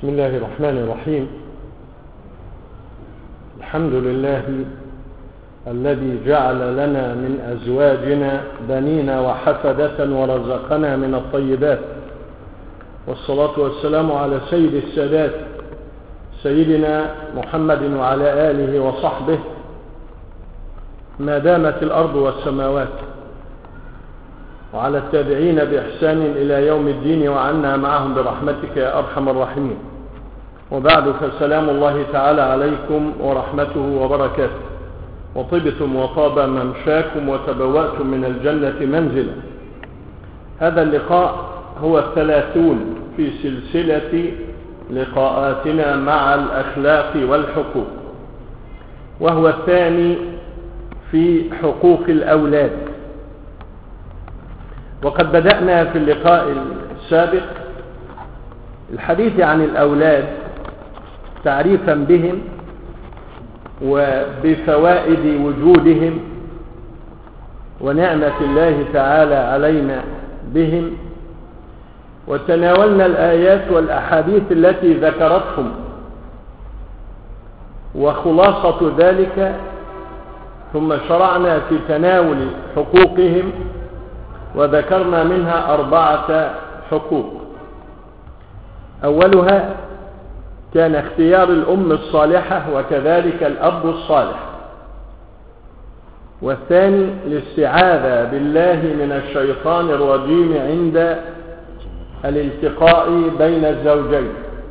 بسم الله الرحمن الرحيم الحمد لله الذي جعل لنا من أزواجنا بنين وحفدة ورزقنا من الطيبات والصلاة والسلام على سيد السادات سيدنا محمد وعلى آله وصحبه ما دامت الأرض والسماوات وعلى التابعين بإحسان إلى يوم الدين وعنا معهم برحمتك يا أرحم الراحمين وبعد فسلام الله تعالى عليكم ورحمته وبركاته وطبتم وطاب ممشاكم وتبوأتم من الجنة منزلا هذا اللقاء هو الثلاثون في سلسلة لقاءاتنا مع الأخلاق والحقوق وهو الثاني في حقوق الأولاد وقد بدأنا في اللقاء السابق الحديث عن الأولاد تعريفا بهم وبفوائد وجودهم ونعمة الله تعالى علينا بهم وتناولنا الآيات والأحاديث التي ذكرتهم وخلاصة ذلك ثم شرعنا في تناول حقوقهم وذكرنا منها أربعة حقوق أولها كان اختيار الأم الصالحة وكذلك الأب الصالح والثاني الاستعاذة بالله من الشيطان الرجيم عند الالتقاء بين الزوجين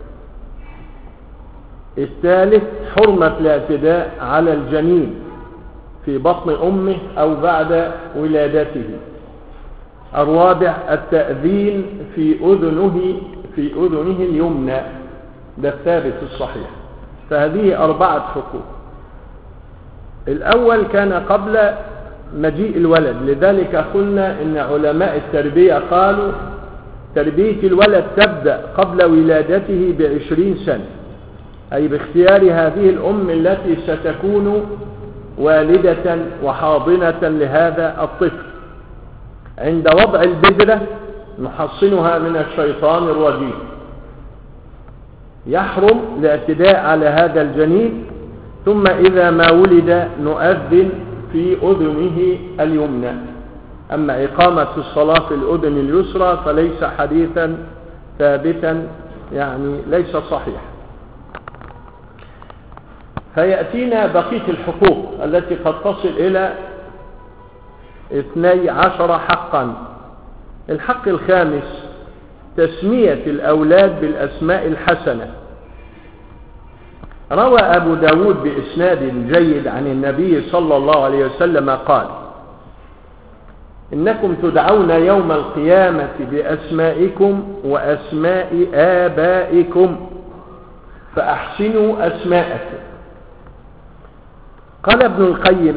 الثالث حرمة الاعتداء على الجنين في بطن أمه أو بعد ولادته الرابع التأذين في أذنه في أذنه اليمنى ده الثابت الصحيح فهذه أربعة حقوق الأول كان قبل مجيء الولد لذلك قلنا إن علماء التربية قالوا تربية الولد تبدأ قبل ولادته بعشرين سنة أي باختيار هذه الأم التي ستكون والدة وحاضنة لهذا الطفل عند وضع البذرة نحصنها من الشيطان الرجيم يحرم الاعتداء على هذا الجنين ثم إذا ما ولد نؤذن في أذنه اليمنى أما إقامة الصلاة في الأذن اليسرى فليس حديثا ثابتا يعني ليس صحيح فيأتينا بقية الحقوق التي قد تصل إلى اثني عشر حقا الحق الخامس تسمية الأولاد بالأسماء الحسنة روى أبو داود بإسناد جيد عن النبي صلى الله عليه وسلم قال إنكم تدعون يوم القيامة بأسمائكم وأسماء آبائكم فأحسنوا أسماءكم قال ابن القيم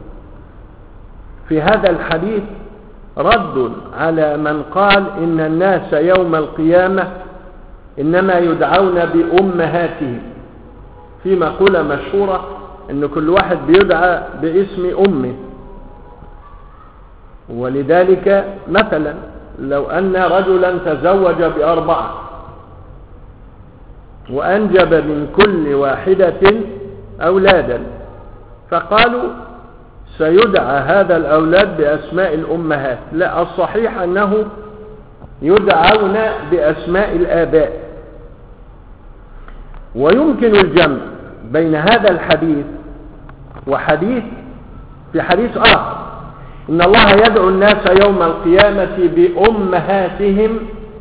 في هذا الحديث رد على من قال إن الناس يوم القيامة إنما يدعون بأمهاتهم في مقولة مشهورة أن كل واحد بيدعى باسم أمه ولذلك مثلا لو أن رجلا تزوج بأربعة وأنجب من كل واحدة أولادا فقالوا سيدعى هذا الأولاد بأسماء الأمهات لا الصحيح أنه يدعون بأسماء الآباء ويمكن الجمع بين هذا الحديث وحديث في حديث آخر إن الله يدعو الناس يوم القيامة بأمهاتهم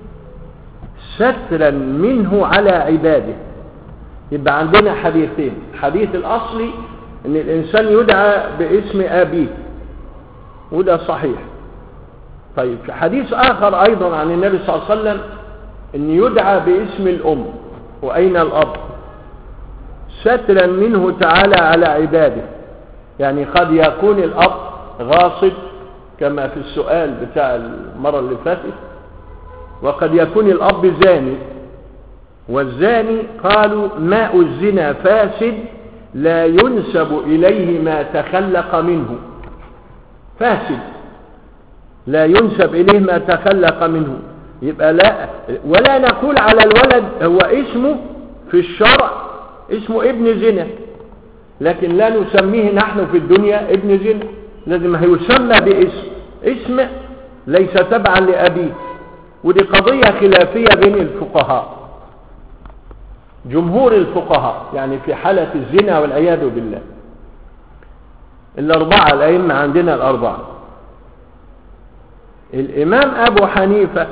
سترا منه على عباده يبقى عندنا حديثين حديث الأصلي ان الانسان يدعى باسم ابيه وده صحيح طيب في حديث اخر ايضا عن النبي صلى الله عليه وسلم ان يدعى باسم الام واين الاب سترا منه تعالى على عباده يعني قد يكون الاب غاصب كما في السؤال بتاع المرة اللي فاتت وقد يكون الاب زاني والزاني قالوا ماء الزنا فاسد لا ينسب إليه ما تخلق منه فاسد لا ينسب إليه ما تخلق منه يبقى لا ولا نقول على الولد هو اسمه في الشرع اسمه ابن زنا لكن لا نسميه نحن في الدنيا ابن زنا لازم هيسمى باسم اسم ليس تبعا لأبيه ودي قضية خلافية بين الفقهاء جمهور الفقهاء يعني في حالة الزنا والعياذ بالله الأربعة الأئمة عندنا الأربعة الإمام أبو حنيفة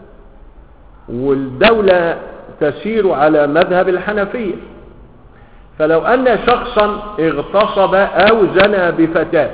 والدولة تسير على مذهب الحنفية فلو أن شخصا اغتصب أو زنى بفتاة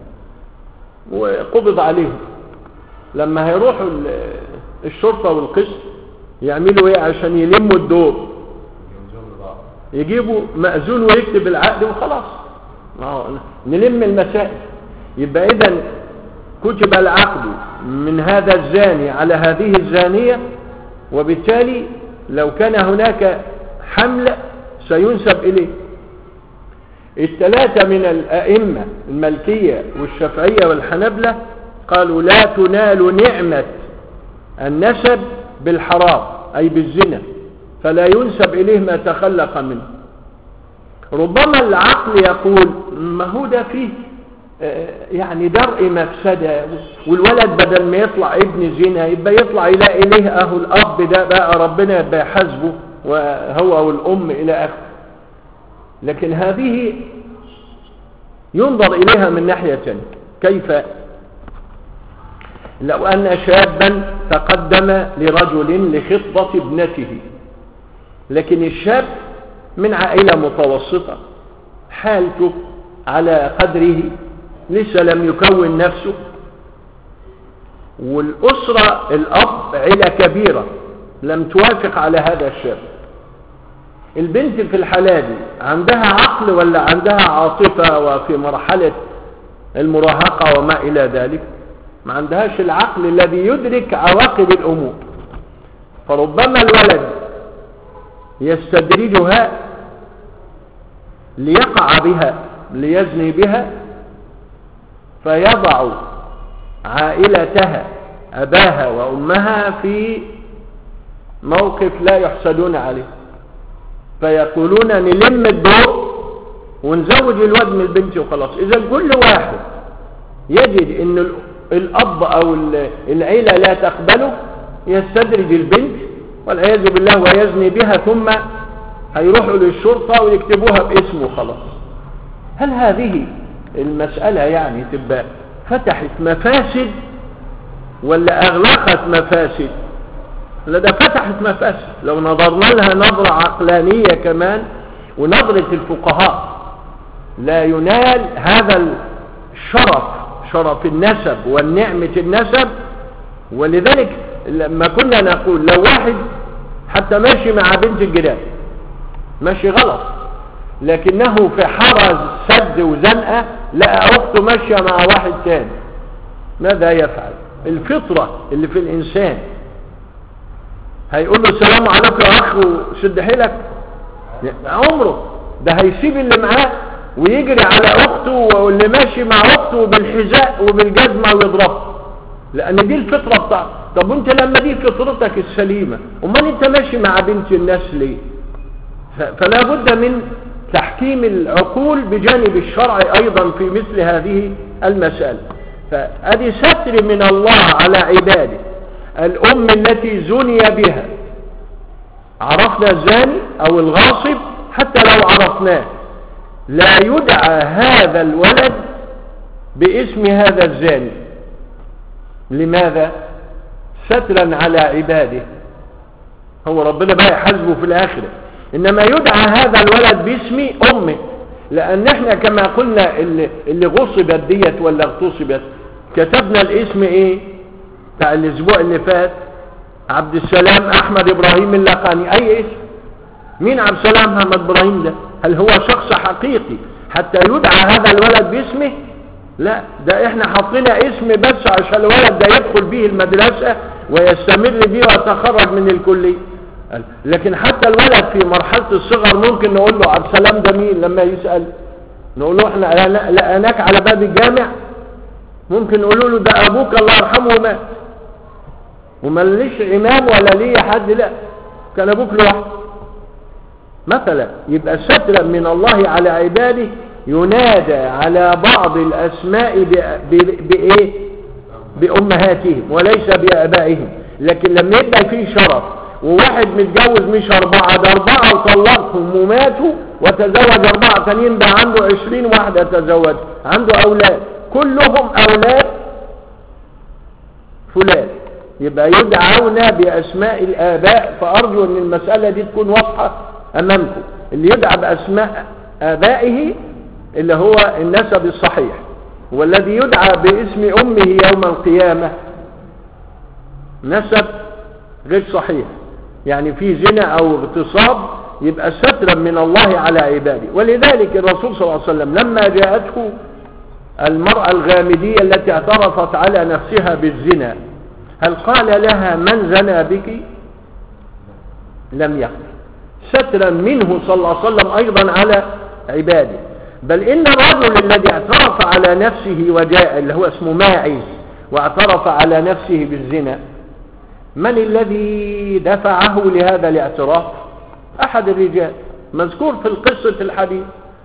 وقبض عليه لما هيروحوا الشرطة والقسط يعملوا ايه عشان يلموا الدور يجيبوا مأذون ويكتب العقد وخلاص نلم المسائل يبقى اذا كتب العقد من هذا الزاني على هذه الزانية وبالتالي لو كان هناك حمل سينسب إليه الثلاثة من الأئمة الملكية والشافعية والحنبلة قالوا لا تنال نعمة النسب بالحرام أي بالزنا فلا ينسب إليه ما تخلق منه ربما العقل يقول ما هو ده فيه يعني درء مفسدة والولد بدل ما يطلع ابن زنا يبقى يطلع يلاقي إليه أهو الأب ده بقى ربنا يبقى يحاسبه وهو والأم إلى آخره لكن هذه ينظر إليها من ناحية كيف لو أن شابا تقدم لرجل لخطبة ابنته لكن الشاب من عائلة متوسطة حالته على قدره لسه لم يكون نفسه والأسرة الأب عيلة كبيرة لم توافق على هذا الشاب البنت في الحالة دي عندها عقل ولا عندها عاطفة وفي مرحلة المراهقة وما إلى ذلك ما عندهاش العقل الذي يدرك عواقب الأمور فربما الولد يستدرجها ليقع بها ليزني بها فيضع عائلتها أباها وأمها في موقف لا يحسدون عليه فيقولون نلم الدور ونزوج الواد من البنت وخلاص إذا كل واحد يجد أن الأب أو العيلة لا تقبله يستدرج البنت والعياذ بالله ويزني بها ثم هيروحوا للشرطة ويكتبوها باسمه خلاص هل هذه المسألة يعني تبقى فتحت مفاسد ولا أغلقت مفاسد لا ده فتحت مفاسد لو نظرنا لها نظرة عقلانية كمان ونظرة الفقهاء لا ينال هذا الشرف شرف النسب والنعمة النسب ولذلك لما كنا نقول لو واحد حتى ماشي مع بنت الجيران ماشي غلط لكنه في حرز سد وزنقة لقى أخته ماشية مع واحد تاني ماذا يفعل الفطرة اللي في الإنسان هيقول له السلام عليكم يا أخ وشد حيلك عمره ده هيسيب اللي معاه ويجري على أخته واللي ماشي مع أخته بالحذاء وبالجزمة ويضربه لأن دي الفطرة بتاعته طب وانت لما دي فطرتك السليمة امال انت ماشي مع بنت الناس ليه فلا بد من تحكيم العقول بجانب الشرع أيضا في مثل هذه المسألة فأدي ستر من الله على عباده الأم التي زني بها عرفنا الزاني أو الغاصب حتى لو عرفناه لا يدعى هذا الولد باسم هذا الزاني لماذا سترا على عباده هو ربنا بقى يحاسبه في الآخرة إنما يدعى هذا الولد باسم أمه لأن احنا كما قلنا اللي, اللي غصبت ديت ولا اغتصبت كتبنا الاسم ايه بتاع الاسبوع اللي فات عبد السلام احمد ابراهيم اللقاني اي اسم مين عبد السلام احمد ابراهيم ده هل هو شخص حقيقي حتى يدعى هذا الولد باسمه لا ده احنا حطينا اسم بس عشان الولد ده يدخل به المدرسة ويستمر به ويتخرج من الكلية لكن حتى الولد في مرحلة الصغر ممكن نقول له عبد السلام ده مين لما يسأل نقول له احنا لقناك على باب الجامع ممكن نقول له ده ابوك الله يرحمه مات ومليش امام ولا ليه حد لا كان ابوك لوحده مثلا يبقى سترا من الله على عباده ينادى على بعض الاسماء ب- ب- بايه بامهاتهم وليس بابائهم لكن لما يبقى فيه شرف وواحد متجوز مش اربعة ده اربعة وطلقهم وماتوا وتزوج اربعة تانيين بقى عنده عشرين واحدة تزوج عنده اولاد كلهم اولاد فلان يبقى يدعون باسماء الاباء فارجو ان المسألة دي تكون واضحة امامكم اللي يدعى باسماء ابائه اللي هو النسب الصحيح والذي يدعى باسم امه يوم القيامة نسب غير صحيح يعني في زنا او اغتصاب يبقى سترا من الله على عباده ولذلك الرسول صلى الله عليه وسلم لما جاءته المرأة الغامدية التي اعترفت على نفسها بالزنا هل قال لها من زنى بك لم يقل سترا منه صلى الله عليه وسلم ايضا على عباده بل ان الرجل الذي اعترف على نفسه وجاء اللي هو اسمه ماعز واعترف على نفسه بالزنا من الذي دفعه لهذا الاعتراف احد الرجال مذكور في القصة الحديث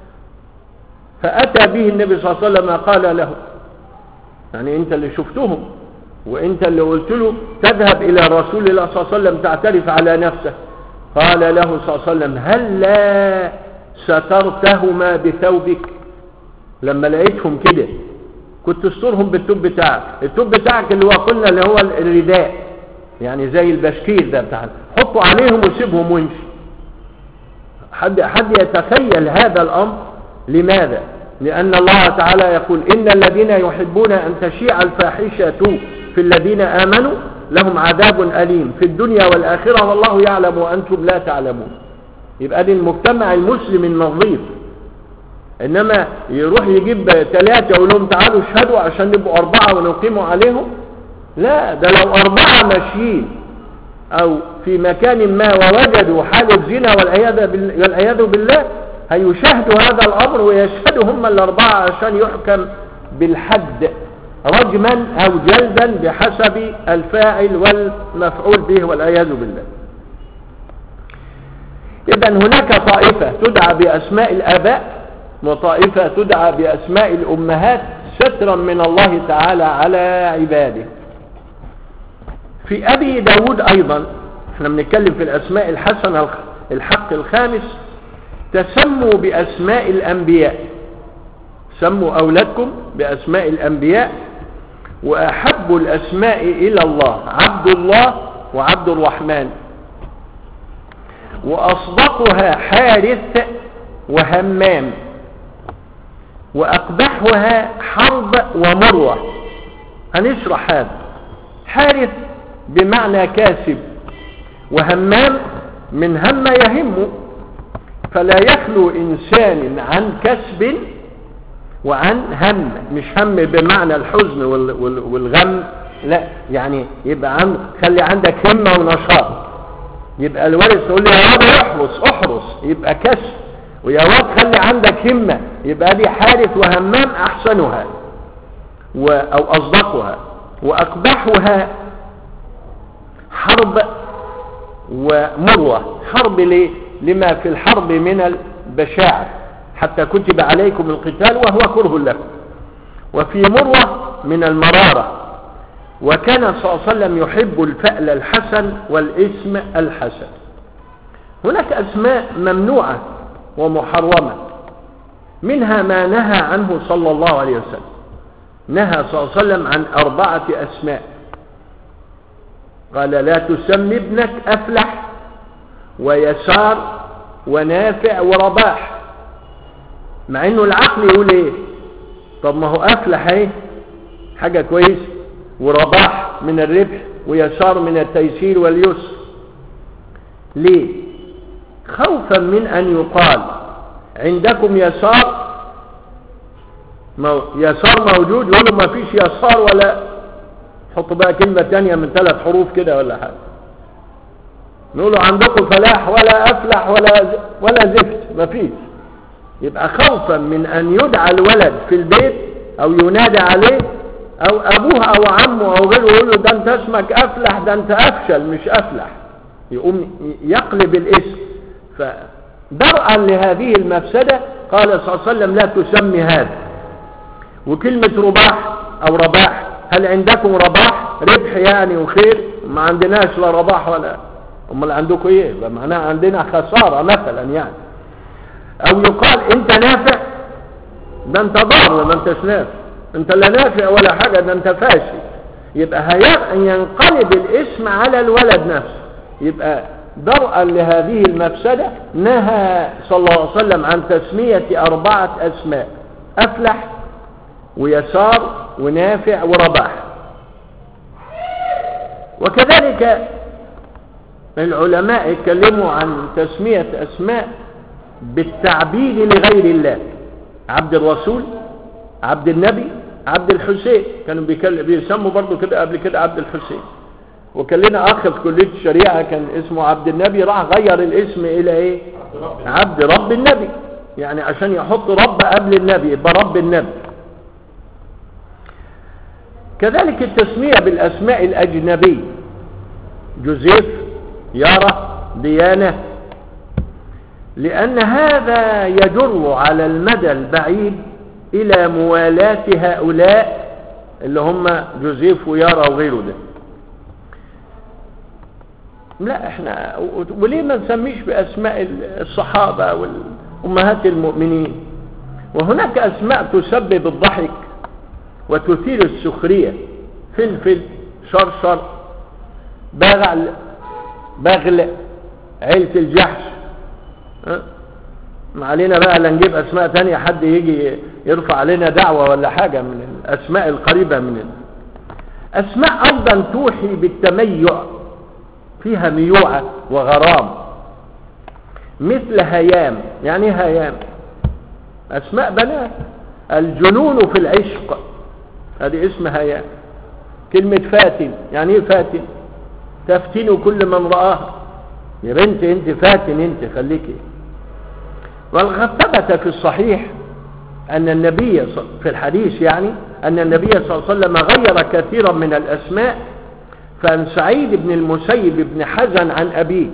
فاتى به النبي صلى الله عليه وسلم قال له يعني انت اللي شفتهم وانت اللي قلت له تذهب الى رسول الله صلى الله عليه وسلم تعترف على نفسك قال له صلى الله عليه وسلم هل لا سترتهما بثوبك لما لقيتهم كده كنت تسترهم بالتوب بتاعك التوب بتاعك اللي هو قلنا اللي هو الرداء يعني زي البشكير ده بتاعنا حطوا عليهم وسيبهم وامشي حد حد يتخيل هذا الامر لماذا لان الله تعالى يقول ان الذين يحبون ان تشيع الفاحشه في الذين امنوا لهم عذاب اليم في الدنيا والاخره والله يعلم وانتم لا تعلمون يبقى دي المجتمع المسلم النظيف انما يروح يجيب ثلاثه يقول لهم تعالوا اشهدوا عشان نبقوا اربعه ونقيموا عليهم لا ده لو أربعة ماشيين أو في مكان ما ووجدوا حالة زنا والعياذ بال- والعياذ بالله هيشاهدوا هذا الأمر ويشهدوا هم الأربعة عشان يحكم بالحد رجما أو جلدا بحسب الفاعل والمفعول به والعياذ بالله إذا هناك طائفة تدعى بأسماء الآباء وطائفة تدعى بأسماء الأمهات سترا من الله تعالى على عباده في أبي داود أيضا احنا بنتكلم في الأسماء الحسنة الخ- الحق الخامس تسموا بأسماء الأنبياء سموا أولادكم بأسماء الأنبياء وأحب الأسماء إلى الله عبد الله وعبد الرحمن وأصدقها حارث وهمام وأقبحها حرب ومروة هنشرح هذا حارث بمعنى كاسب وهمام من هم يهم فلا يخلو إنسان عن كسب وعن هم مش هم بمعنى الحزن وال- وال- والغم لا يعني يبقى عن خلي عندك همة ونشاط يبقى الوارث يقول لي يا واد احرص احرص يبقى كسب ويا واد خلي عندك همة يبقى دي حارث وهمام احسنها و او اصدقها واقبحها حرب ومروة حرب ليه لما في الحرب من البشاعة حتى كتب عليكم القتال وهو كره لكم وفي مروة من المرارة وكان صلى الله عليه وسلم يحب الفأل الحسن والاسم الحسن هناك أسماء ممنوعة ومحرمة منها ما نهى عنه صلى الله عليه وسلم نهى صلى الله عليه وسلم عن أربعة أسماء قال لا تسمي ابنك أفلح ويسار ونافع ورباح مع انه العقل يقول ايه طب ما هو افلح ايه حاجة كويس ورباح من الربح ويسار من التيسير واليسر ليه خوفا من ان يقال عندكم يسار مو يسار موجود يقولوا ما فيش يسار ولا حطوا بقى كلمة تانية من ثلاث حروف كده ولا حاجة نقولوا عندكم فلاح ولا افلح ولا ولا زفت ما فيش يبقى خوفا من ان يدعى الولد في البيت او ينادى عليه او ابوه او عمه او غيره يقول له ده انت اسمك افلح ده انت افشل مش افلح يقوم يقلب الاسم فدرءا لهذه المفسدة قال صلى الله عليه وسلم لا تسمي هذا وكلمة رباح او رباح هل عندكم رباح ربح يعني وخير ما عندناش لا رباح ولا امال عندكم ايه يبقى معناها عندنا خسارة مثلا يعني او يقال انت نافع ده انت ضار ما انتش نافع انت لا نافع ولا حاجة ده انت فاشل يبقى هي- ينقلب الاسم على الولد نفسه يبقى درءا لهذه المفسدة نهى صلى الله عليه وسلم عن تسمية أربعة أسماء أفلح ويسار ونافع ورباح وكذلك العلماء اتكلموا عن تسمية أسماء بالتعبيد لغير الله عبد الرسول عبد النبي عبد الحسين كانوا بيكلم بيسموا برضو كده قبل كده عبد الحسين وكان لنا اخ في كليه الشريعه كان اسمه عبد النبي راح غير الاسم الى ايه عبد رب النبي يعني عشان يحط رب قبل النبي يبقى رب النبي كذلك التسميه بالاسماء الاجنبيه جوزيف يارا ديانه لأن هذا يجر على المدى البعيد إلى موالاة هؤلاء اللي هم جوزيف ويارا وغيره ده لا احنا وليه ما نسميش بأسماء الصحابة والأمهات المؤمنين وهناك أسماء تسبب الضحك وتثير السخرية فلفل شرشر بغل بغل عيلة الجحش ها؟ ما علينا بقى لا نجيب اسماء تانية حد يجي يرفع علينا دعوة ولا حاجة من الاسماء القريبة من ال... اسماء ايضا توحي بالتميع فيها ميوعة وغرام مثل هيام يعني ايه هيام اسماء بنات الجنون في العشق هذه اسم هيام كلمة فاتن يعني ايه فاتن تفتن كل من رآها يا بنت انت فاتن انت خليكي وقد ثبت في الصحيح أن النبي في الحديث يعني أن النبي صلى الله عليه وسلم غير كثيرا من الأسماء فعن سعيد بن المسيب بن حزن عن أبيه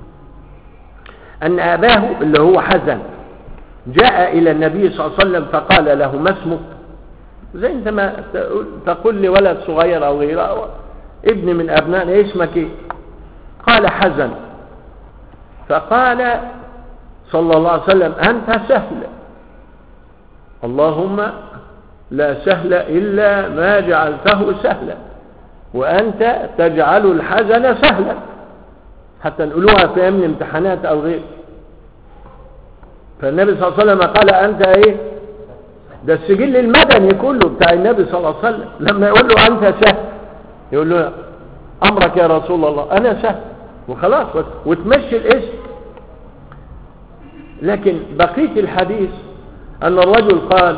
أن أباه اللي هو حزن جاء إلى النبي صلى الله عليه وسلم فقال له ما اسمك زي انت ما تقول لي ولد صغير أو غيره ابن من أبنائنا اسمك ايه قال حزن فقال صلى الله عليه وسلم أنت سهل اللهم لا سهل إلا ما جعلته سهلا وأنت تجعل الحزن سهلا حتى نقولوها في أمن امتحانات أو غير فالنبي صلى الله عليه وسلم قال أنت إيه ده السجل المدني كله بتاع النبي صلى الله عليه وسلم لما يقول له أنت سهل يقول له أمرك يا رسول الله أنا سهل وخلاص وتمشي الاسم لكن بقية الحديث أن الرجل قال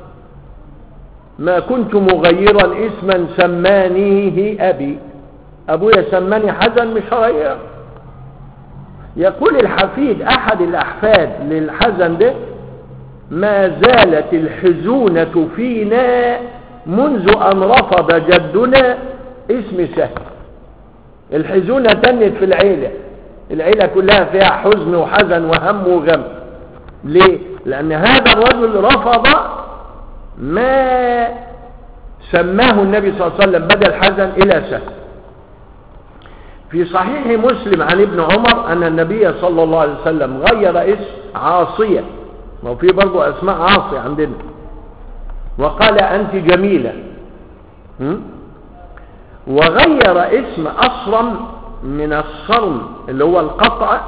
ما كنت مغيرا اسما سمانيه أبي أبويا سماني حزن مش هغير يقول الحفيد أحد الأحفاد للحزن ده ما زالت الحزونة فينا منذ أن رفض جدنا اسم سهل الحزونة تنت في العيلة العيلة كلها فيها حزن وحزن وهم وغم ليه لأن هذا الرجل رفض ما سماه النبي صلى الله عليه وسلم بدل حزن إلى سهل في صحيح مسلم عن ابن عمر أن النبي صلى الله عليه وسلم غير اسم عاصية وفي برضو أسماء عاصية عندنا وقال أنت جميلة م? وغير اسم أصرم من الصرم اللي هو القطع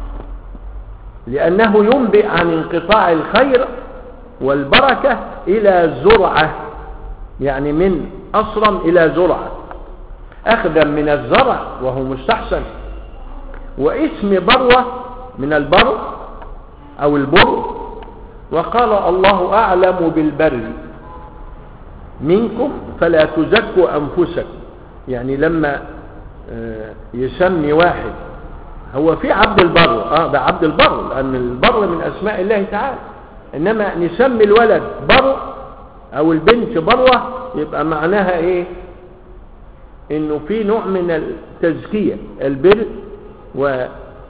لأنه ينبئ عن انقطاع الخير والبركة إلى زرعة يعني من أصرم إلى زرعة أخذا من الزرع وهو مستحسن واسم بروة من البر أو البر وقال الله أعلم بالبر منكم فلا تزكوا أنفسكم يعني لما يسمي واحد هو في عبد البر اه ده عبد البر لان البر من اسماء الله تعالى انما نسمي الولد بر او البنت بروة يبقى معناها ايه انه في نوع من التزكية البر و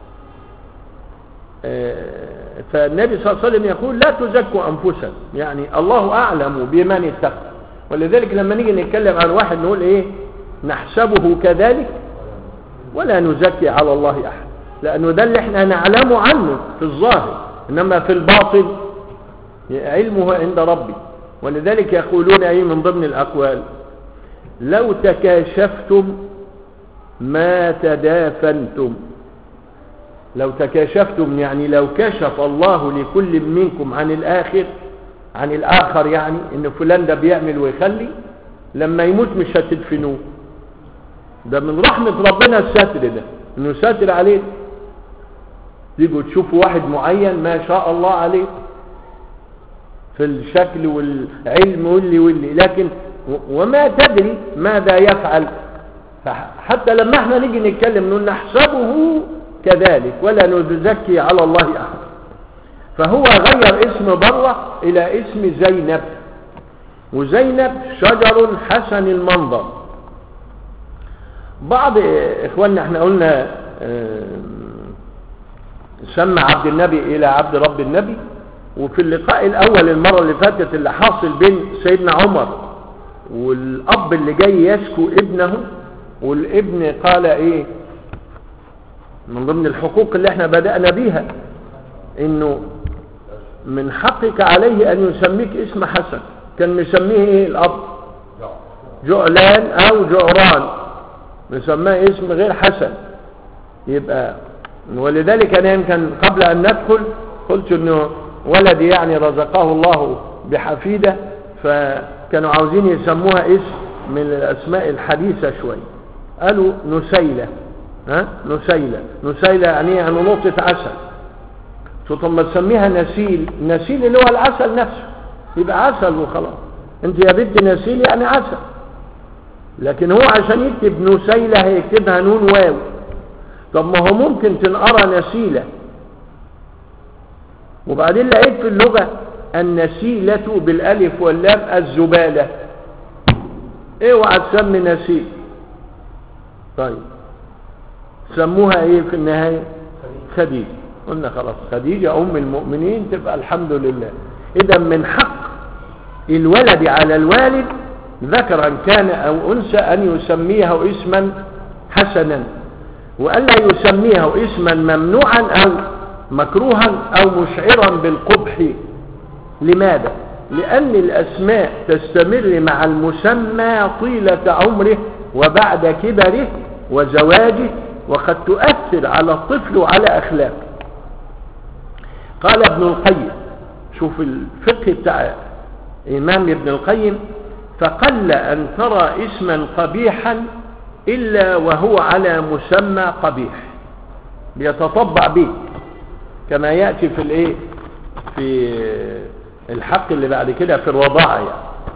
آه، فالنبي صلى الله عليه وسلم يقول لا تزكوا أنفسا يعني الله أعلم بمن اتقى ولذلك لما نيجي نتكلم عن واحد نقول ايه نحسبه كذلك ولا نزكي على الله أحد لأنه ده اللي احنا نعلمه عنه في الظاهر إنما في الباطن علمه عند ربي ولذلك يقولون ايه من ضمن الأقوال لو تكاشفتم ما تدافنتم لو تكاشفتم يعني لو كشف الله لكل منكم عن الآخر عن الآخر يعني إن فلان ده بيعمل ويخلي لما يموت مش هتدفنوه ده من رحمة ربنا الستر ده إنه ساتر عليه تيجوا تشوفوا واحد معين ما شاء الله عليه في الشكل والعلم واللي واللي لكن وما تدري ماذا يفعل حتى لما احنا نيجي نتكلم نقول نحسبه كذلك ولا نزكي على الله أحد فهو غير اسم برة إلى اسم زينب وزينب شجر حسن المنظر بعض إخواننا احنا قلنا سمى عبد النبي إلى عبد رب النبي وفي اللقاء الأول المرة اللي فاتت اللي حاصل بين سيدنا عمر والأب اللي جاي يشكو ابنه والابن قال ايه من ضمن الحقوق اللي احنا بدأنا بيها انه من حقك عليه ان يسميك اسم حسن كان مسميه ايه الاب جعلان او جعران مسماه اسم غير حسن يبقى ولذلك انا يمكن قبل ان ندخل قلت انه ولدي يعني رزقه الله بحفيدة فكانوا عاوزين يسموها اسم من الاسماء الحديثة شوي قالوا نسيلة ها نسيلة نسيلة يعني يعني نقطة عسل ثم تسميها نسيل نسيل اللي هو العسل نفسه يبقى عسل وخلاص انت يا بنت نسيل يعني عسل لكن هو عشان يكتب نسيلة هيكتبها نون واو طب ما هو ممكن تنقرى نسيلة وبعدين لقيت في اللغة النسيلة بالالف واللام الزبالة اوعى تسمي نسيل طيب سموها ايه في النهاية خديجة قلنا خلاص خديجة ام المؤمنين تبقى الحمد لله اذا من حق الولد على الوالد ذكرا كان او انثى ان يسميه اسما حسنا والا يسميه اسما ممنوعا او مكروها او مشعرا بالقبح لماذا لان الاسماء تستمر مع المسمى طيلة عمره وبعد كبره وزواجه وقد تؤثر على الطفل وعلى أخلاقه قال ابن القيم شوف الفقه بتاع إمام ابن القيم فقل أن ترى اسما قبيحا إلا وهو على مسمى قبيح بيتطبع به كما يأتي في الايه في الحق اللي بعد كده في الوضاعة يعني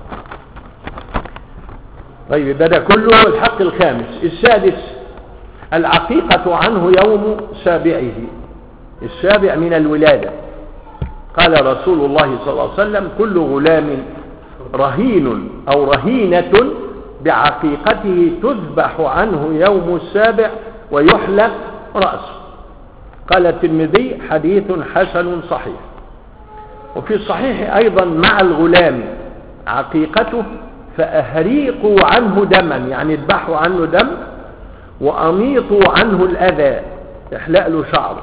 طيب ده, ده كله الحق الخامس السادس العقيقة عنه يوم سابعه السابع من الولادة قال رسول الله صلى الله عليه وسلم كل غلام رهين أو رهينة بعقيقته تذبح عنه يوم السابع ويحلق رأسه قال الترمذي حديث حسن صحيح وفي الصحيح أيضا مع الغلام عقيقته فأهريقوا عنه دما يعني اذبحوا عنه دم وأميطوا عنه الأذى احلق له شعره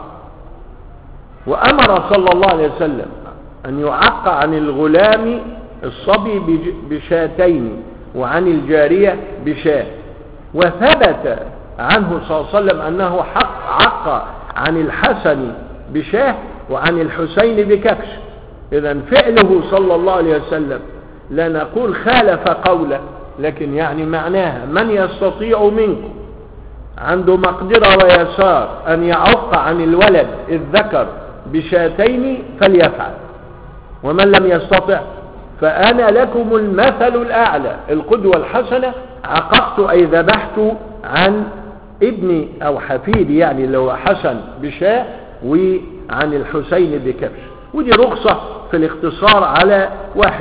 وأمر صلى الله عليه وسلم أن يعق عن الغلام الصبي بشاتين وعن الجارية بشاه وثبت عنه صلى الله عليه وسلم أنه حق عق عن الحسن بشاه وعن الحسين بكبش إذا فعله صلى الله عليه وسلم لا نقول خالف قوله لكن يعني معناها من يستطيع منكم عنده مقدرة ويسار أن يعق عن الولد الذكر بشاتين فليفعل ومن لم يستطع فأنا لكم المثل الأعلى القدوة الحسنة عققت أي ذبحت عن ابني أو حفيدي يعني اللي هو حسن بشاة وعن الحسين بكبش ودي رخصة في الاختصار على واحدة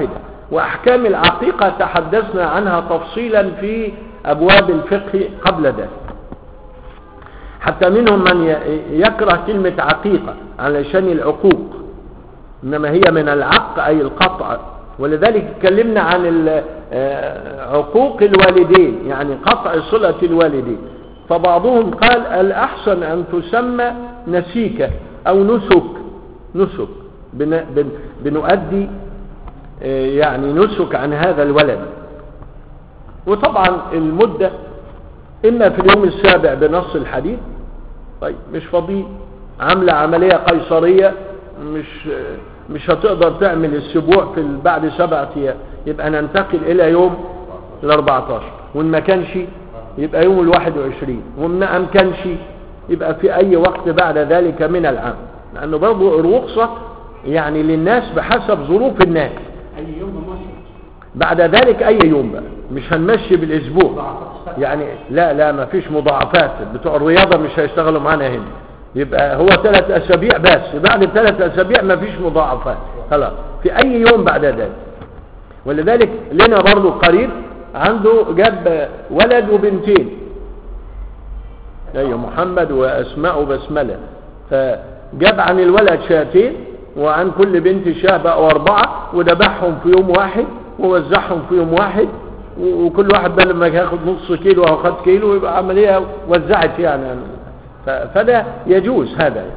وأحكام العقيقة تحدثنا عنها تفصيلا في أبواب الفقه قبل ذلك حتى منهم من ي- يكره كلمة عقيقة علشان العقوق إنما هي من العق أي القطع ولذلك اتكلمنا عن ال- آه، عقوق الوالدين يعني قطع صلة الوالدين فبعضهم قال الأحسن أن تسمى نسيكة أو نسك نسك بن- بن- بنؤدي آه، يعني نسك عن هذا الولد وطبعا المدة إما في اليوم السابع بنص الحديث طيب مش فاضي عاملة عملية قيصرية مش مش هتقدر تعمل السبوع في ال- بعد سبعة أيام يبقى ننتقل إلى يوم ال 14 وإن ما كانش يبقى يوم ال 21 وإن ما أمكنش يبقى في أي وقت بعد ذلك من العام لأنه برضه الرخصة يعني للناس بحسب ظروف الناس اي يوم ماشي بعد ذلك اي يوم بقى مش هنمشي بالاسبوع يعني لا لا ما فيش مضاعفات بتوع الرياضة مش هيشتغلوا معانا هنا يبقى هو ثلاث اسابيع بس بعد ثلاث اسابيع ما فيش مضاعفات خلاص في اي يوم بعد ذلك ولذلك لنا برضو قريب عنده جاب ولد وبنتين ايوه محمد واسماء وبسمله فجاب عن الولد شاتين وعن كل بنت شاه بقوا اربعه وذبحهم في يوم واحد ووزعهم في يوم واحد و- وكل واحد بدل ما ياخد نص كيلو او خد كيلو يبقى عمليه وزعت يعني ف- فده يجوز هذا يعني.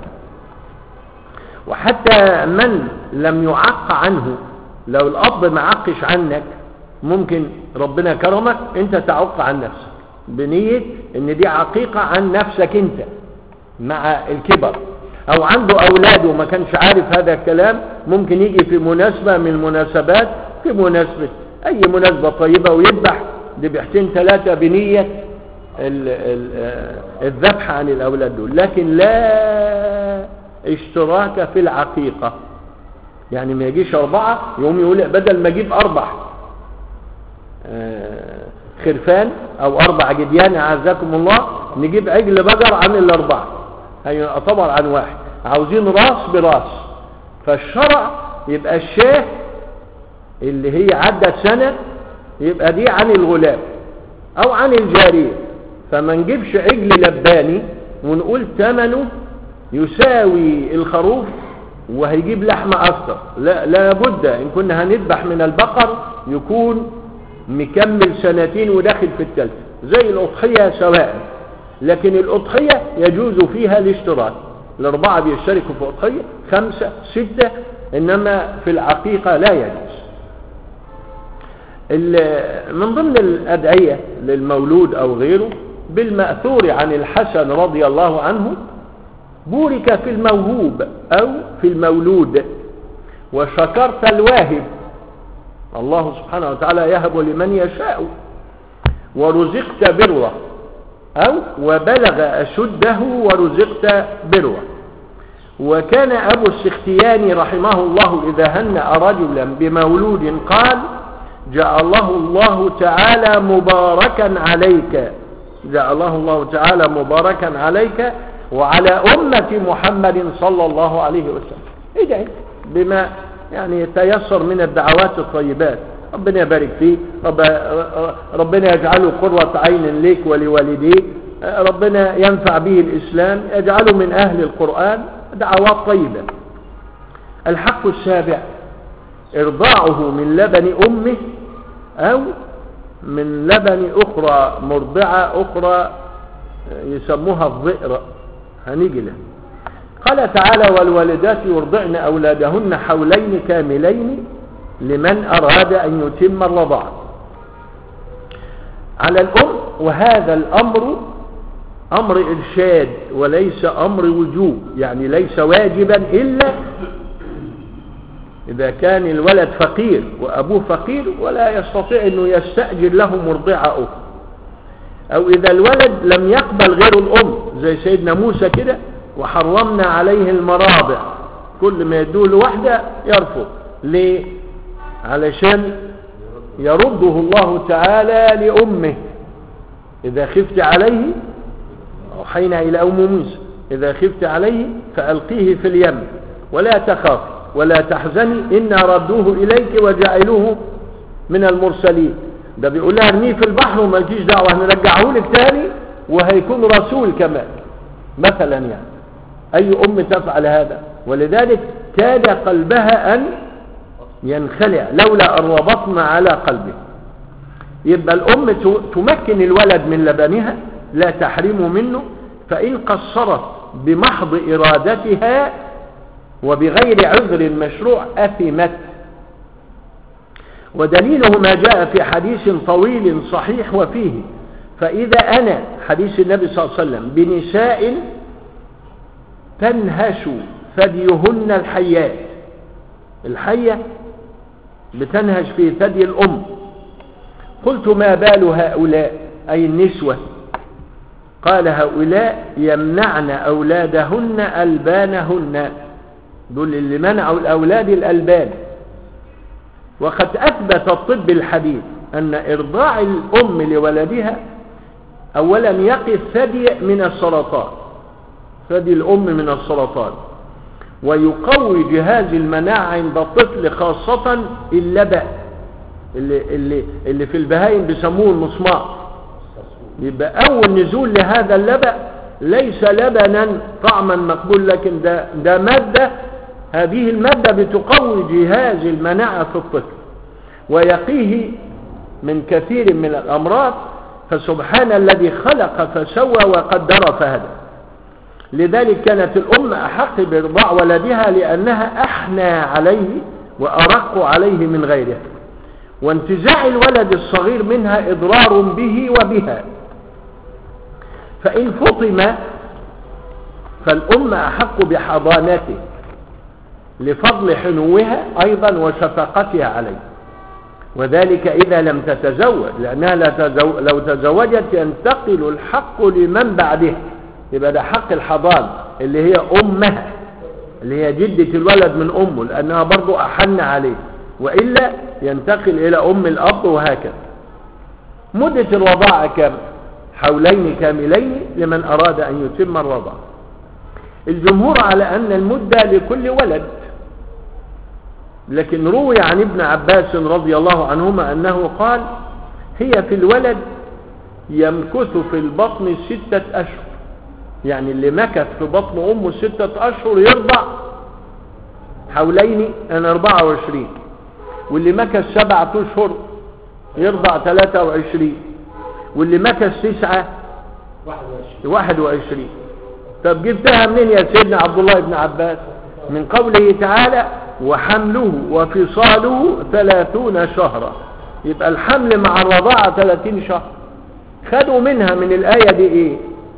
وحتى من لم يعق عنه لو الاب ما عقش عنك ممكن ربنا كرمك انت تعق عن نفسك بنية ان دي عقيقة عن نفسك انت مع الكبر او عنده اولاد وما كانش عارف هذا الكلام ممكن يجي في مناسبة من المناسبات في مناسبة اي مناسبة طيبة ويذبح ذبحتين ثلاثة بنية ال- ال- آه، الذبح عن الاولاد دول لكن لا اشتراك في العقيقة يعني ما يجيش اربعة يقوم يقول بدل ما اجيب اربع آه، خرفان او اربع جديان اعزكم الله نجيب عجل بقر عن الاربعة هيبقى طبعا عن واحد عاوزين راس براس فالشرع يبقى الشاه اللي هي عدت سنة يبقى دي عن الغلام او عن الجارية فما نجيبش عجل لباني ونقول ثمنه يساوي الخروف وهيجيب لحمة اكتر لا لابد ان كنا هنذبح من البقر يكون مكمل سنتين وداخل في الثالثة زي الأضحية سواء لكن الأضحية يجوز فيها الاشتراك الأربعة بيشتركوا في أضحية خمسة ستة إنما في العقيقة لا يجوز ال- من ضمن الأدعية للمولود أو غيره بالمأثور عن الحسن رضي الله عنه بورك في الموهوب أو في المولود وشكرت الواهب الله سبحانه وتعالى يهب لمن يشاء ورزقت بره أو وبلغ أشده ورزقت بره وكان أبو السختياني رحمه الله إذا هنأ رجلا بمولود قال جعله الله تعالى مباركا عليك جعله الله تعالى مباركا عليك وعلى أمة محمد صلى الله عليه وسلم ادعي بما يعني يتيسر من الدعوات الطيبات ربنا يبارك فيه رب ربنا يجعله قرة عين ليك ولوالديك ربنا ينفع به الإسلام يجعله من أهل القرآن دعوات طيبة الحق السابع إرضاعه من لبن أمه أو من لبن أخرى مرضعة أخرى يسموها الضئر هنيجي له قال تعالى والوالدات يرضعن أولادهن حولين كاملين لمن أراد أن يتم الرضاعة على الأم وهذا الأمر أمر إرشاد وليس أمر وجوب يعني ليس واجبا إلا إذا كان الولد فقير وأبوه فقير ولا يستطيع أنه يستأجر له مرضعة أخرى أو إذا الولد لم يقبل غير الأم زي سيدنا موسى كده وحرمنا عليه المراضع كل ما يدوه لوحدة يرفض ليه علشان يرده الله تعالى لأمه إذا خفت عليه أوحينا إلى أم موسى إذا خفت عليه فألقيه في اليم ولا تخاف ولا تحزني إنا ردوه إليك وجعلوه من المرسلين ده بيقول لها ارميه في البحر وما تجيش دعوة هنرجعه لك تاني وهيكون رسول كمان مثلا يعني أي أم تفعل هذا ولذلك كاد قلبها أن ينخلع لولا أن ربطنا على قلبه يبقى الأم تمكن الولد من لبنها لا تحرمه منه فإن قصرت بمحض إرادتها وبغير عذر مشروع أثمت ودليله ما جاء في حديث طويل صحيح وفيه فإذا أنا حديث النبي صلى الله عليه وسلم بنساء تنهش ثديهن الحيات الحية بتنهش في ثدي الأم قلت ما بال هؤلاء أي النسوة قال هؤلاء يمنعن أولادهن ألبانهن دول اللي منعوا الأولاد الألبان وقد أثبت الطب الحديث أن إرضاع الأم لولدها أولا يقي الثدي من السرطان ثدي الأم من السرطان ويقوي جهاز المناعة عند الطفل خاصة اللبأ اللي, اللي, اللي في البهايم بيسموه المسمار يبقى أول نزول لهذا اللبأ ليس لبنا طعما مقبول لكن ده, ده مادة هذه المادة بتقوي جهاز المناعة في الطفل ويقيه من كثير من الأمراض فسبحان الذي خلق فسوى وقدر فهدى لذلك كانت الأم أحق بإرضاع ولدها لأنها أحنى عليه وأرق عليه من غيرها وانتزاع الولد الصغير منها إضرار به وبها فإن فطم فالأم أحق بحضانته لفضل حنوها أيضا وشفقتها عليه وذلك إذا لم تتزوج لأنها لو تزوجت ينتقل الحق لمن بعدها يبقى ده حق الحضان اللي هي أمها اللي هي جدة الولد من أمه لأنها برضو أحن عليه وإلا ينتقل إلى أم الأب وهكذا مدة الرضاعة كم حولين كاملين لمن أراد أن يتم الرضاعة الجمهور على أن المدة لكل ولد لكن روي عن ابن عباس رضي الله عنهما أنه قال هي في الولد يمكث في البطن ستة أشهر يعني اللي مكث في بطن أمه ستة أشهر يرضع حولين أنا 24 واللي مكث سبعة أشهر يرضع 23 واللي مكث تسعة 21 طب جبتها منين يا سيدنا عبد الله بن عباس من قوله تعالى وحمله وفصاله ثلاثون شهرا يبقى الحمل مع الرضاعة ثلاثين شهر خدوا منها من الآية دي ايه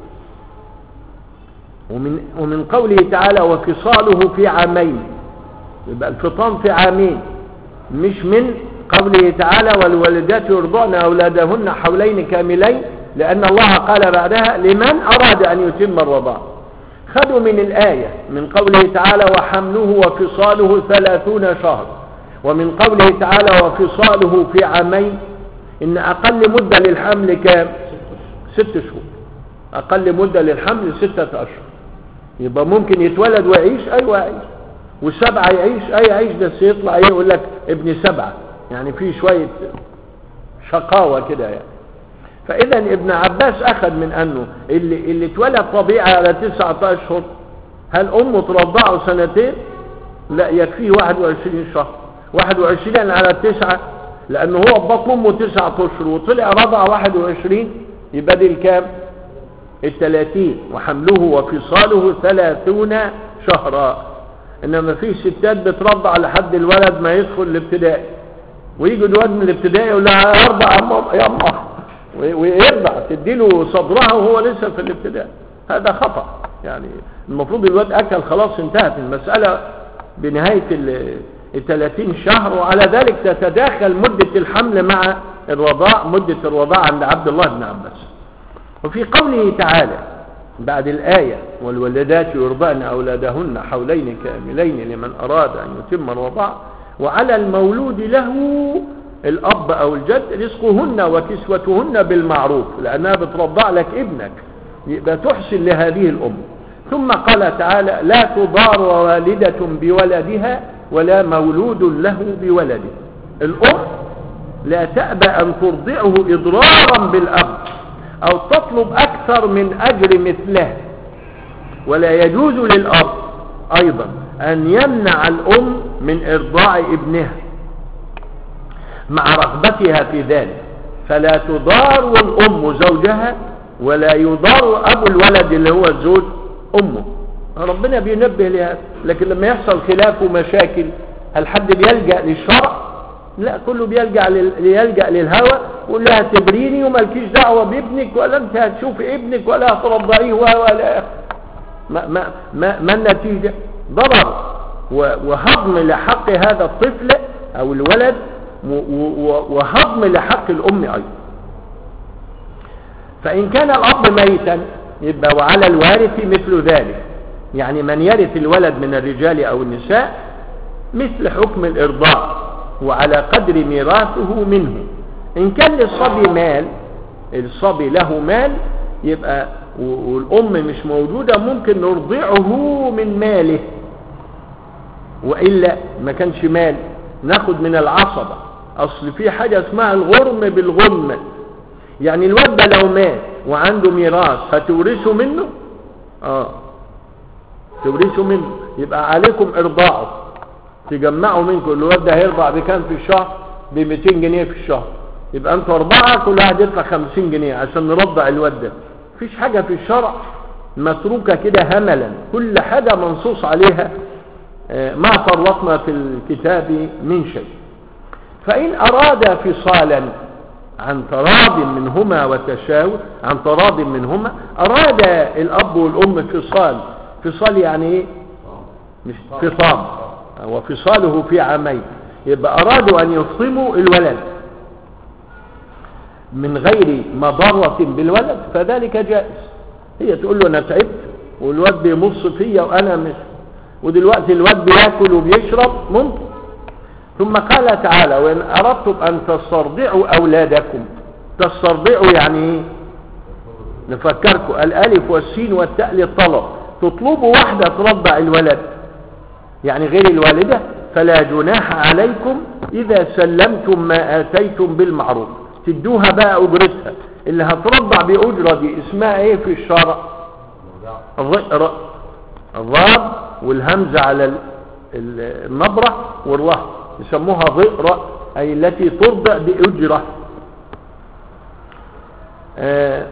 ومن, ومن قوله تعالى وفصاله في عامين يبقى الفطام في عامين مش من قوله تعالى والوالدات يرضعن أولادهن حولين كاملين لأن الله قال بعدها لمن أراد أن يتم الرضاعة خذوا من الآية من قوله تعالى وحمله وفصاله ثلاثون شهر ومن قوله تعالى وفصاله في عامين إن أقل مدة للحمل كام ست شهور أقل مدة للحمل ستة أشهر يبقى ممكن يتولد ويعيش أيوة يعيش والسبعة يعيش أي يعيش ده سيطلع يقول لك ابن سبعة يعني في شوية شقاوة كده يعني فإذا ابن عباس أخذ من أنه اللي, اللي اتولد طبيعي على تسعة أشهر هل أمه ترضعه سنتين لا يكفيه 21 شهر 21 على التسعة لأنه هو بطن أمه تسعة أشهر وطلع رضع 21 يبقى دي الكام الثلاثين وحمله وفصاله ثلاثون شهرا إنما في ستات بترضع لحد الولد ما يدخل الابتدائي ويجي الولد من الابتدائي يقول لها ارضع يا أمه ويرضع تديله صدرها وهو لسه في الابتداء هذا خطأ يعني المفروض الواد أكل خلاص انتهت المسألة بنهاية الثلاثين شهر وعلى ذلك تتداخل مدة الحمل مع الرضاع مدة الرضاع عند عبد الله بن عباس وفي قوله تعالى بعد الآية والولدات يرضعن أولادهن حولين كاملين لمن أراد أن يتم الرضاع وعلى المولود له الأب أو الجد رزقهن وكسوتهن بالمعروف لأنها بترضع لك ابنك يبقى تحسن لهذه الأم ثم قال تعالى لا تضار والدة بولدها ولا مولود له بولده الأم لا تأبى أن ترضعه إضرارا بالأب أو تطلب أكثر من أجر مثله ولا يجوز للأب أيضا أن يمنع الأم من إرضاع ابنها مع رغبتها في ذلك فلا تضار الأم زوجها ولا يضار أبو الولد اللي هو الزوج أمه ربنا بينبه لهذا لكن لما يحصل خلاف ومشاكل هل حد بيلجأ للشرع لا كله بيلجأ لل... يلجأ للهوى ويقول لها تبريني ومالكيش دعوة بابنك ولا انت هتشوف ابنك ولا هترضعيه ولا ما, ما, ما, ما النتيجة ضرر وهضم لحق هذا الطفل او الولد وهضم لحق الام ايضا فان كان الاب ميتا يبقى وعلى الوارث مثل ذلك يعني من يرث الولد من الرجال او النساء مثل حكم الارضاع وعلى قدر ميراثه منه ان كان للصبي مال الصبي له مال يبقى والام مش موجودة ممكن نرضعه من ماله وإلا ما كانش مال ناخد من العصبة اصل في حاجة اسمها الغرم بالغم يعني الواد ده لو مات وعنده ميراث هتورثه منه اه تورثه منه يبقى عليكم ارضاعه تجمعوا منكم الواد ده هيرضع بكام في الشهر ب 200 جنيه في الشهر يبقى انتوا اربعه كل واحد يدفع 50 جنيه عشان نرضع الواد ده مفيش حاجه في الشرع متروكه كده هملا كل حاجه منصوص عليها ما فرطنا في الكتاب من شيء فإن أراد فصالا عن تراض منهما وتشاور عن تراض منهما أراد الأب والأم فصال فصال يعني إيه مش فصام وفصاله في عامين يبقى أرادوا أن يفصموا الولد من غير مضرة بالولد فذلك جائز هي تقول له أنا تعبت والواد بيمص فيا وأنا مش ودلوقتي الواد بياكل وبيشرب ممكن ثم قال تعالى وإن أردتم أن تسترضعوا أولادكم تسترضعوا يعني ايه نفكركم الألف والسين والتاء للطلب تطلبوا واحدة ترضع الولد يعني غير الوالدة فلا جناح عليكم إذا سلمتم ما آتيتم بالمعروف تدوها بقى أجرتها اللي هترضع بأجرة دي اسمها ايه في الشرع الضاد والهمزة على النبرة والره يسموها ضئر أي التي ترضع بأجرة آه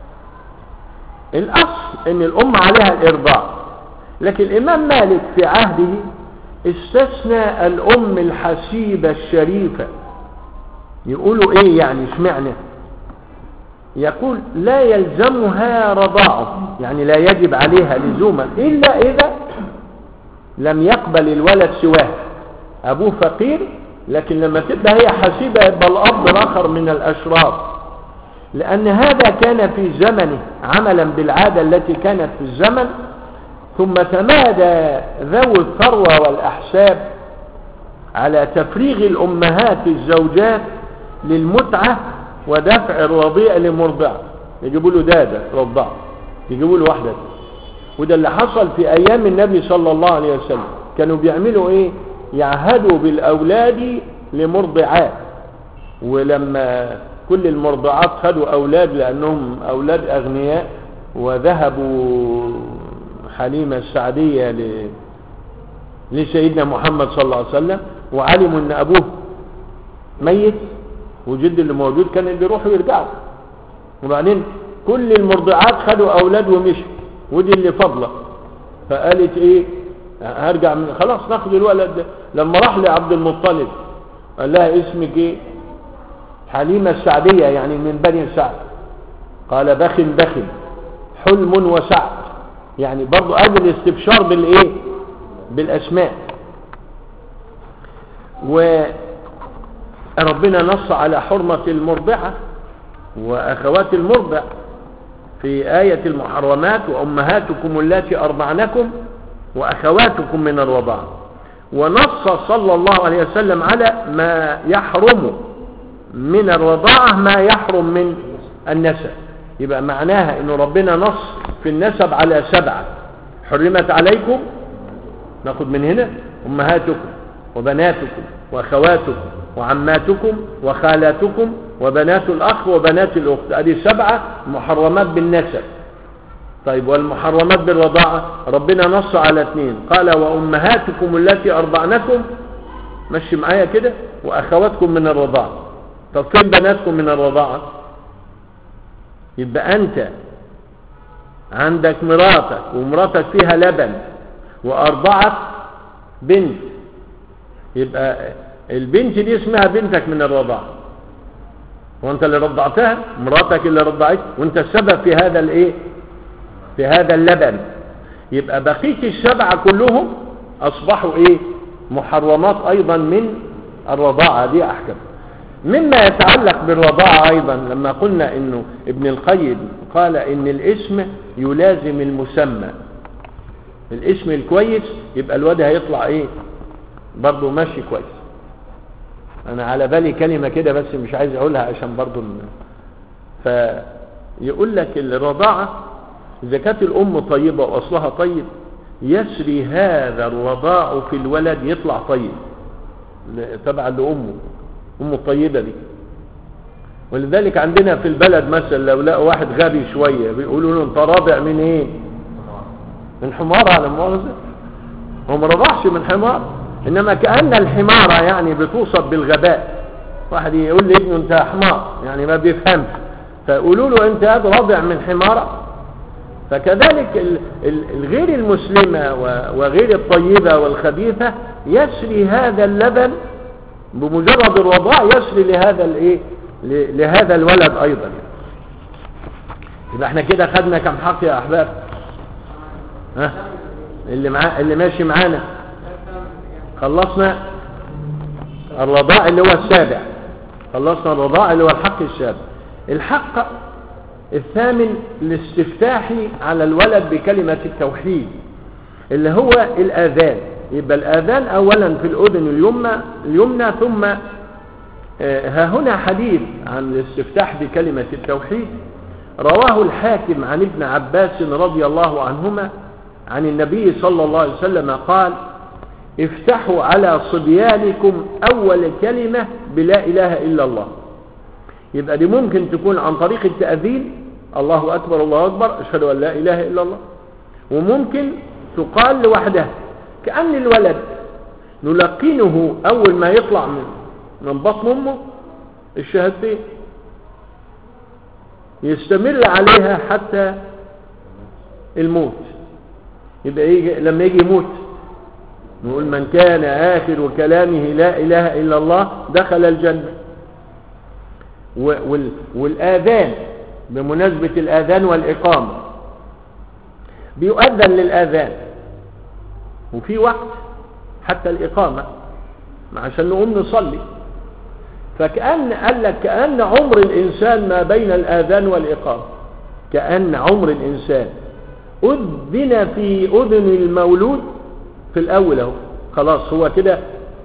الأصل أن الأم عليها الإرضاع لكن الإمام مالك في عهده استثنى الأم الحسيبة الشريفة يقولوا إيه يعني اشمعنى يقول لا يلزمها رضاعه يعني لا يجب عليها لزوما إلا إذا لم يقبل الولد سواه أبوه فقير لكن لما تبقى هي حسيبة يبقى الأب آخر من الأشراف لأن هذا كان في زمنه عملا بالعادة التي كانت في الزمن ثم تمادى ذوي الثروة والأحساب على تفريغ الأمهات الزوجات للمتعة ودفع الرضيع لمرضعه يجيبوا له دادة رضعه يجيبوا له واحدة وده اللي حصل في أيام النبي صلى الله عليه وسلم كانوا بيعملوا إيه يعهدوا بالأولاد لمرضعات ولما كل المرضعات خدوا أولاد لأنهم أولاد أغنياء وذهبوا حليمة السعدية ل... لسيدنا محمد صلى الله عليه وسلم وعلموا ان ابوه ميت وجد اللي موجود كان اللي يروحوا يرجعوا وبعدين كل المرضعات خدوا اولاد ومشوا ودي اللي فضله فقالت ايه هرجع من خلاص ناخد الولد ده لما راح لعبد المطلب قال لها اسمك ايه حليمة السعدية يعني من بني سعد قال بخ بخ حلم وسعد يعني برضو قبل الاستبشار بالايه بالاسماء وربنا نص على حرمة المرضعة واخوات المرضع في آية المحرمات وأمهاتكم التي أرضعنكم وأخواتكم من الرضاعة ونص صلى الله عليه وسلم على ما يحرم من الرضاعة ما يحرم من النسب يبقى معناها ان ربنا نص في النسب على سبعة حرمت عليكم ناخد من هنا امهاتكم وبناتكم واخواتكم وعماتكم وخالاتكم وبنات الأخ وبنات الأخت هذه سبعة محرمات بالنسب طيب والمحرمات بالرضاعة ربنا نص على اثنين قال وأمهاتكم التي أرضعنكم مشي معايا كده وأخواتكم من الرضاعة طب فين بناتكم من الرضاعة يبقى أنت عندك مراتك ومراتك فيها لبن وأرضعت بنت يبقى البنت دي اسمها بنتك من الرضاعة وانت اللي رضعتها مراتك اللي رضعت وانت السبب في هذا الايه في هذا اللبن يبقى بقية السبعة كلهم اصبحوا ايه محرمات ايضا من الرضاعة دي احكام مما يتعلق بالرضاعة ايضا لما قلنا انه ابن القيم قال ان الاسم يلازم المسمى الاسم الكويس يبقى الواد هيطلع ايه برضه ماشي كويس انا على بالي كلمة كده بس مش عايز اقولها عشان برضه ال- فيقول لك الرضاعة اذا كانت الام طيبة واصلها طيب يسري هذا الرضاع في الولد يطلع طيب ل- تبعا لامه امه الطيبة دي ولذلك عندنا في البلد مثلا لو لقوا واحد غبي شوية بيقولوا له انت رابع من ايه من حمار على مؤاخذة هو ما رضعش من حمار انما كأن الحمارة يعني بتوصف بالغباء واحد يقول لي ابنه انت حمار يعني ما بيفهمش فيقولوا له انت هذا رضع من حمارة فكذلك ال- ال- الغير المسلمة و- وغير الطيبة والخبيثة يسري هذا اللبن بمجرد الرضاع يسري لهذا الايه ل- لهذا الولد ايضا يبقى احنا كده خدنا كم حق يا احباب ها اللي معاه اللي ماشي معانا خلصنا الرضاع اللي هو السابع خلصنا الرضاع اللي هو الحق السابع الحق الثامن الاستفتاح على الولد بكلمة التوحيد اللي هو الآذان يبقى الآذان أولا في الأذن اليمنى اليمنى ثم آه، ها هنا حديث عن الاستفتاح بكلمة التوحيد رواه الحاكم عن ابن عباس رضي الله عنهما عن النبي صلى الله عليه وسلم قال افتحوا على صبيانكم أول كلمة بلا إله إلا الله يبقى دي ممكن تكون عن طريق التأذين الله أكبر الله أكبر أشهد أن لا إله إلا الله وممكن تقال لوحدها كأن الولد نلقنه أول ما يطلع من من بطن أمه الشهادتين يستمر عليها حتى الموت يبقى يجي لما يجي يموت نقول من كان آخر كلامه لا إله إلا الله دخل الجنة و- وال- والآذان بمناسبة الآذان والإقامة بيؤذن للآذان وفي وقت حتى الإقامة عشان نقوم نصلي فكأن قال لك كأن عمر الإنسان ما بين الآذان والإقامة كأن عمر الإنسان أذن في أذن المولود في الأول أهو خلاص هو كده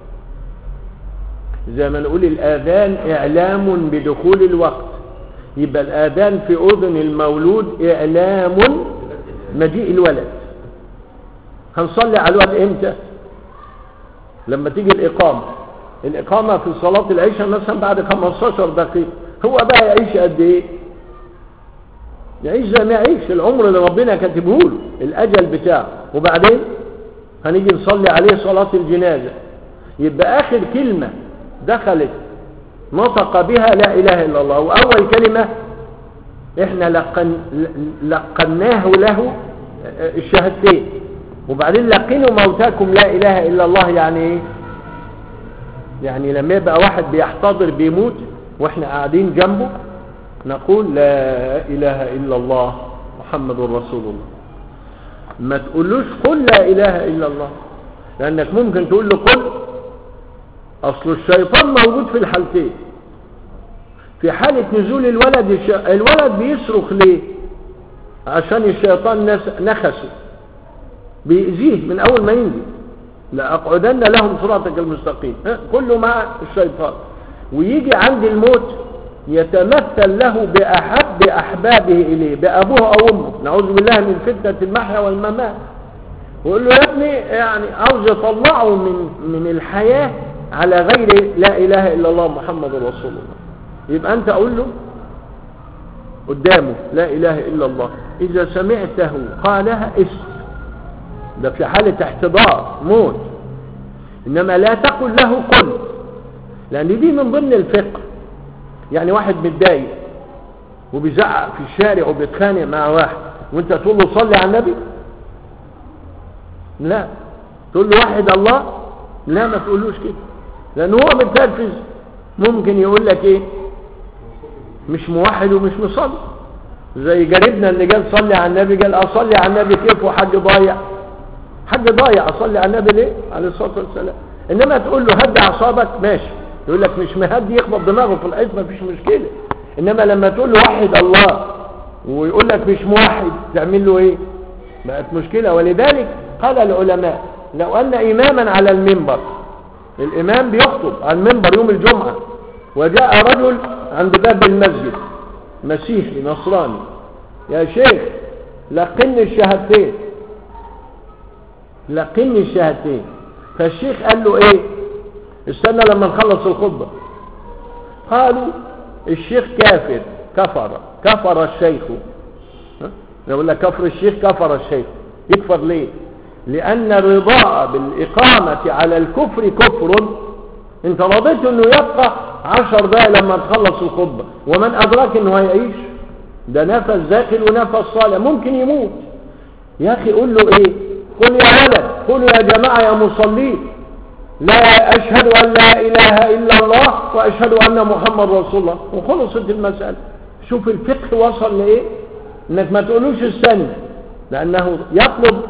زي ما نقول الآذان إعلام بدخول الوقت يبقى الآذان في أذن المولود إعلام مجيء الولد هنصلي على الولد إمتى لما تيجي الإقامة الإقامة في صلاة العشاء مثلا بعد 15 دقيقة هو بقى يعيش قد إيه يعيش زي ما يعيش العمر اللي ربنا كاتبه له الأجل بتاعه وبعدين هنيجي نصلي عليه صلاة الجنازة يبقى آخر كلمة دخلت نطق بها لا إله إلا الله وأول كلمة إحنا لقن لقناه له الشهادتين وبعدين لقنوا موتاكم لا إله إلا الله يعني إيه يعني لما يبقى واحد بيحتضر بيموت وإحنا قاعدين جنبه نقول لا إله إلا الله محمد رسول الله ما تقولوش قل لا إله إلا الله لأنك ممكن تقول له قل أصل الشيطان موجود في الحالتين في حالة نزول الولد الش... الولد بيصرخ ليه عشان الشيطان نس... نخسه بيأذيه من أول ما ينزل لأقعدن لهم صراطك المستقيم ها؟ كله مع الشيطان ويجي عند الموت يتمثل له بأحب أحبابه إليه بأبوه أو أمه نعوذ بالله من فتنة المحيا والممات ويقول له يا ابني يعني عاوز يطلعه من من الحياة على غير لا إله إلا الله محمد رسول الله يبقى أنت أقول له قدامه لا إله إلا الله إذا سمعته قالها اسم ده في حالة احتضار موت إنما لا تقل له قل لأن دي من ضمن الفقه يعني واحد متضايق وبيزعق في الشارع وبيتخانق مع واحد وانت تقول له صلي على النبي لا تقول له واحد الله لا ما تقولوش كده لان هو متنرفز ممكن يقول لك ايه مش موحد ومش مصلي زي جاربنا اللي قال صلي على النبي قال اصلي على النبي كيف وحاج ضايع حاج ضايع اصلي على النبي ليه عليه الصلاه والسلام انما تقول له هدي اعصابك ماشي يقول لك مش مهدي يخبط دماغه في الحيط مفيش مشكله انما لما تقول له وحد الله ويقول لك مش موحد تعمل له ايه بقت مشكله ولذلك قال العلماء لو ان اماما على المنبر الامام بيخطب على المنبر يوم الجمعه وجاء رجل عند باب المسجد مسيحي نصراني يا شيخ لقني الشهادتين لقني الشهادتين فالشيخ قال له ايه استنى لما نخلص الخطبه قالوا الشيخ كافر كفر كفر الشيخ ها؟ يقول لك كفر الشيخ كفر الشيخ يكفر ليه لان الرضاء بالاقامه على الكفر كفر انت رضيت انه يبقى عشر دقايق لما تخلص الخطبه ومن ادراك انه هيعيش ده نفس داخل ونفس صالح ممكن يموت يا اخي قول له ايه قل يا ولد قل يا جماعه يا مصلين لا أشهد أن لا إله إلا الله وأشهد أن محمد رسول الله وخلصت المسألة شوف الفقه وصل لإيه إنك ما تقولوش استنى لأنه يطلب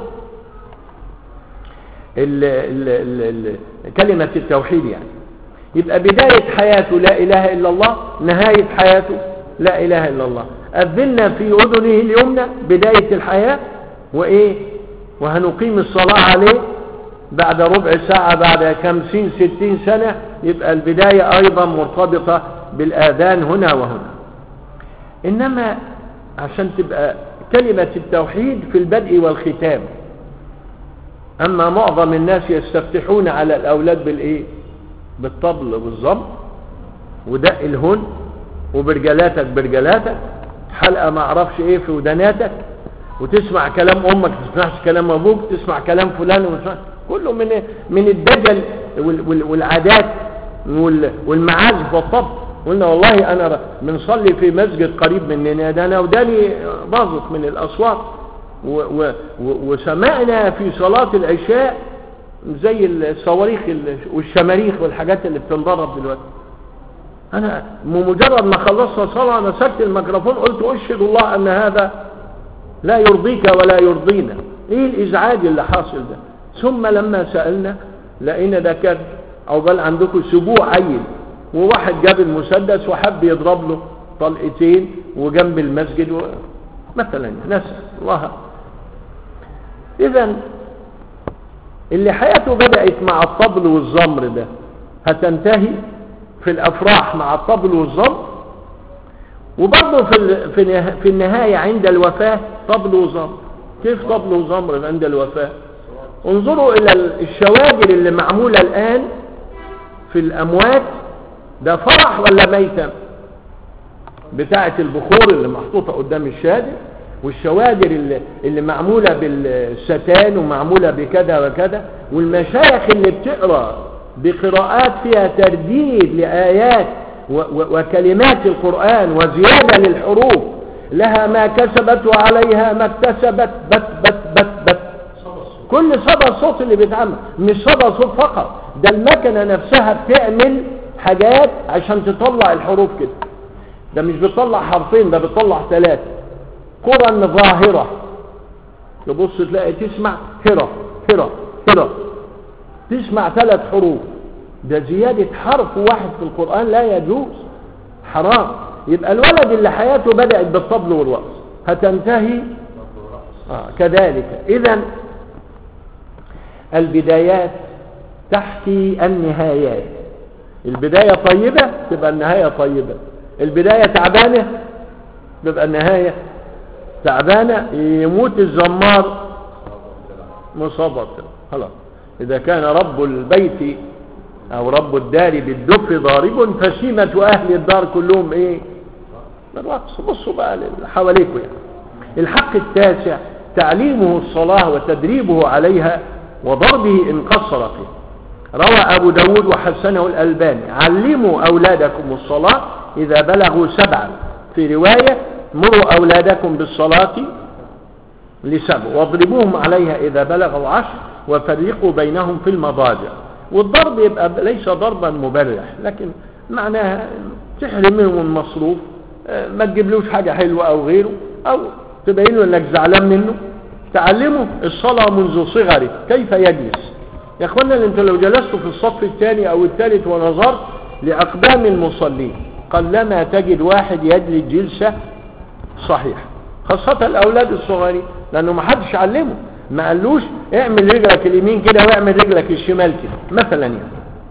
ال ال ال ال كلمة التوحيد يعني يبقى بداية حياته لا إله إلا الله نهاية حياته لا إله إلا الله أذنا في أذنه اليمنى بداية الحياة وإيه وهنقيم الصلاة عليه بعد ربع ساعة بعد خمسين ستين سنة يبقى البداية أيضا مرتبطة بالآذان هنا وهنا إنما عشان تبقى كلمة التوحيد في البدء والختام أما معظم الناس يستفتحون على الأولاد بالإيه بالطبل والضبط ودق الهن وبرجلاتك برجلاتك حلقة ما اعرفش ايه في وداناتك وتسمع كلام امك تسمعش كلام ابوك تسمع كلام فلان ومسمع كله من من الدجل والعادات والمعازف والطبل قلنا والله انا بنصلي في مسجد قريب مننا ده انا وداني باظت من الاصوات وسمعنا في صلاة العشاء زي الصواريخ والشماريخ والحاجات اللي بتنضرب دلوقتي انا بمجرد ما خلصنا صلاة مسكت الميكروفون قلت اشهد الله ان هذا لا يرضيك ولا يرضينا ايه الازعاج اللي حاصل ده ثم لما سألنا لقينا ده كان عقبال عندكم اسبوع عيل وواحد جاب المسدس وحب يضرب له طلقتين وجنب المسجد و... مثلا نسأل الله اذا اللي حياته بدأت مع الطبل والزمر ده هتنتهي في الافراح مع الطبل والزمر وبرضه في في في النهاية عند الوفاة طبل وزمر كيف طبل وزمر عند الوفاة انظروا الى الشواجر اللي معمولة الان في الاموات ده فرح ولا ميتم بتاعة البخور اللي محطوطة قدام الشادر والشواجر اللي, اللي معمولة بالستان ومعمولة بكذا وكذا والمشايخ اللي بتقرأ بقراءات فيها ترديد لآيات وكلمات القرآن وزيادة للحروف لها ما كسبت وعليها ما اكتسبت بت بت بت بت كل صدى الصوت اللي بيتعمل مش صدى صوت فقط ده المكنة نفسها بتعمل حاجات عشان تطلع الحروف كده ده مش بتطلع حرفين ده بتطلع ثلاثة قرى ظاهرة تبص تلاقي تسمع هرة هرة هرة تسمع ثلاث حروف ده زيادة حرف واحد في القرآن لا يجوز حرام يبقى الولد اللي حياته بدأت بالطبل والرأس هتنتهي آه كذلك إذا البدايات تحكي النهايات البداية طيبة تبقى النهاية طيبة البداية تعبانة تبقى النهاية تعبانة يموت الزمار مصابة خلاص إذا كان رب البيت او رب الدار بالدف ضارب فشيمة اهل الدار كلهم ايه بالرقص بصوا بقى اللي حواليكم يعني الحق التاسع تعليمه الصلاة وتدريبه عليها وضربه إن قصر فيه روى أبو داود وحسنه الألباني علموا أولادكم الصلاة إذا بلغوا سبعا في رواية مروا أولادكم بالصلاة لسبع واضربوهم عليها إذا بلغوا عشر وفرقوا بينهم في المضاجع والضرب يبقى ليس ضربا مبرح لكن معناها تحرم منهم المصروف آه، ما تجيبلوش حاجة حلوة أو غيره أو تبين له انك زعلان منه تعلمه الصلاة منذ صغره كيف يجلس يا اخوانا انت لو جلست في الصف الثاني او الثالث ونظرت لاقدام المصلين قلما تجد واحد يجلس جلسة صحيحة خاصة الاولاد الصغيرين لانه ما حدش علمه ما قالوش اعمل رجلك اليمين كده واعمل رجلك الشمال كده مثلا يعني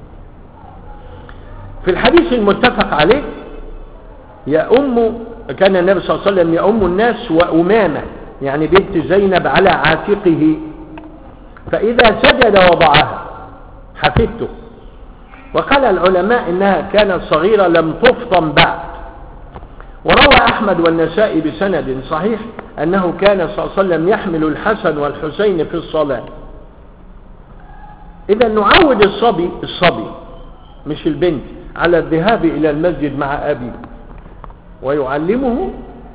في الحديث المتفق عليه يا ام كان النبي صلى الله عليه وسلم يؤم الناس وأمامة يعني بنت زينب على عاتقه فإذا سجد وضعها حفظته وقال العلماء إنها كانت صغيرة لم تفطم بعد وروى أحمد والنسائي بسند صحيح أنه كان صلى الله عليه وسلم يحمل الحسن والحسين في الصلاة إذا نعود الصبي الصبي مش البنت على الذهاب إلى المسجد مع أبيه ويعلمه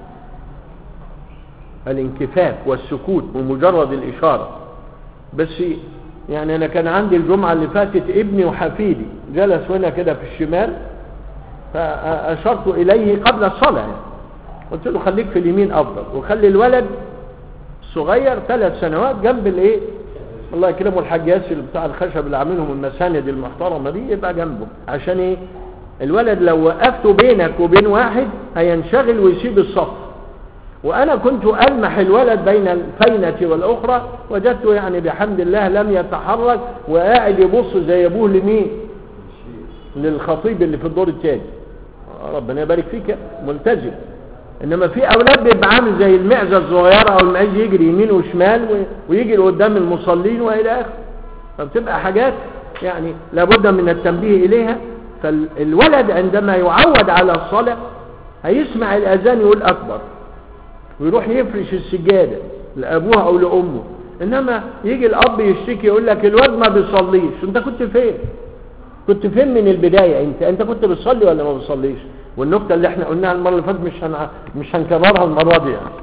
الانكفاف والسكوت بمجرد الإشارة بس يعني أنا كان عندي الجمعة اللي فاتت ابني وحفيدي جلس هنا كده في الشمال فأشرت إليه قبل الصلاة يعني. قلت له خليك في اليمين أفضل وخلي الولد صغير ثلاث سنوات جنب الايه الله يكرمه الحاج ياسر بتاع الخشب اللي عاملهم المساند المحترمه دي يبقى جنبه عشان ايه الولد لو وقفته بينك وبين واحد هينشغل ويسيب الصف وانا كنت المح الولد بين الفينة والاخرى وجدته يعني بحمد الله لم يتحرك وقاعد يبص زي ابوه لمين للخطيب اللي في الدور الثاني ربنا يبارك فيك ملتزم انما في اولاد بيبقى عامل زي المعزه الصغيره او المعز يجري يمين وشمال ويجي قدام المصلين والى اخره فبتبقى حاجات يعني لابد من التنبيه اليها فالولد عندما يعود على الصلاة هيسمع الأذان يقول أكبر ويروح يفرش السجادة لأبوها أو لأمه إنما يجي الأب يشتكي يقول لك الواد ما بيصليش أنت كنت فين كنت فين من البداية أنت أنت كنت بتصلي ولا ما بتصليش والنكتة اللي احنا قلناها المرة اللي فاتت مش هن... مش هنكررها المرة دي يعني.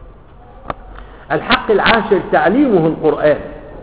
الحق العاشر تعليمه القرآن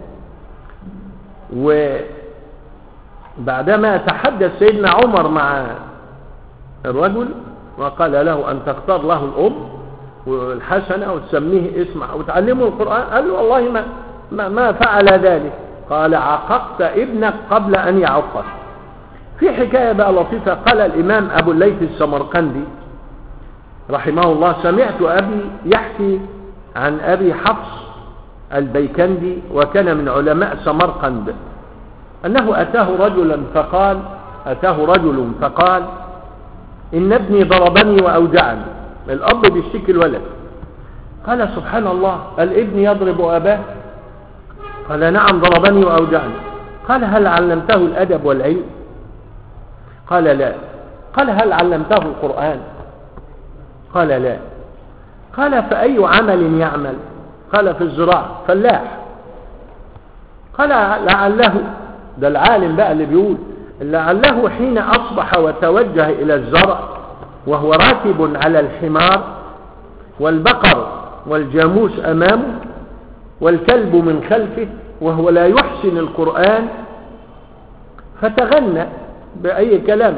و بعدما تحدث سيدنا عمر مع الرجل وقال له أن تختار له الأم والحسنة وتسميه اسمع وتعلمه القرآن قال له والله ما, ما, ما فعل ذلك قال عققت ابنك قبل أن يعقك في حكاية بقى لطيفة قال الإمام أبو الليث السمرقندي رحمه الله سمعت أبي يحكي عن أبي حفص البيكندي وكان من علماء سمرقند أنه أتاه رجلا فقال أتاه رجل فقال إن ابني ضربني وأوجعني الأب بيشتكي الولد قال سبحان الله الابن يضرب أباه قال نعم ضربني وأوجعني قال هل علمته الأدب والعلم قال لا قال هل علمته القرآن قال لا قال فأي عمل يعمل قال في الزراعة فلاح قال لعله ده العالم بقى اللي بيقول لعله حين أصبح وتوجه إلى الزرع وهو راكب على الحمار والبقر والجاموس أمامه والكلب من خلفه وهو لا يحسن القرآن فتغنى بأي كلام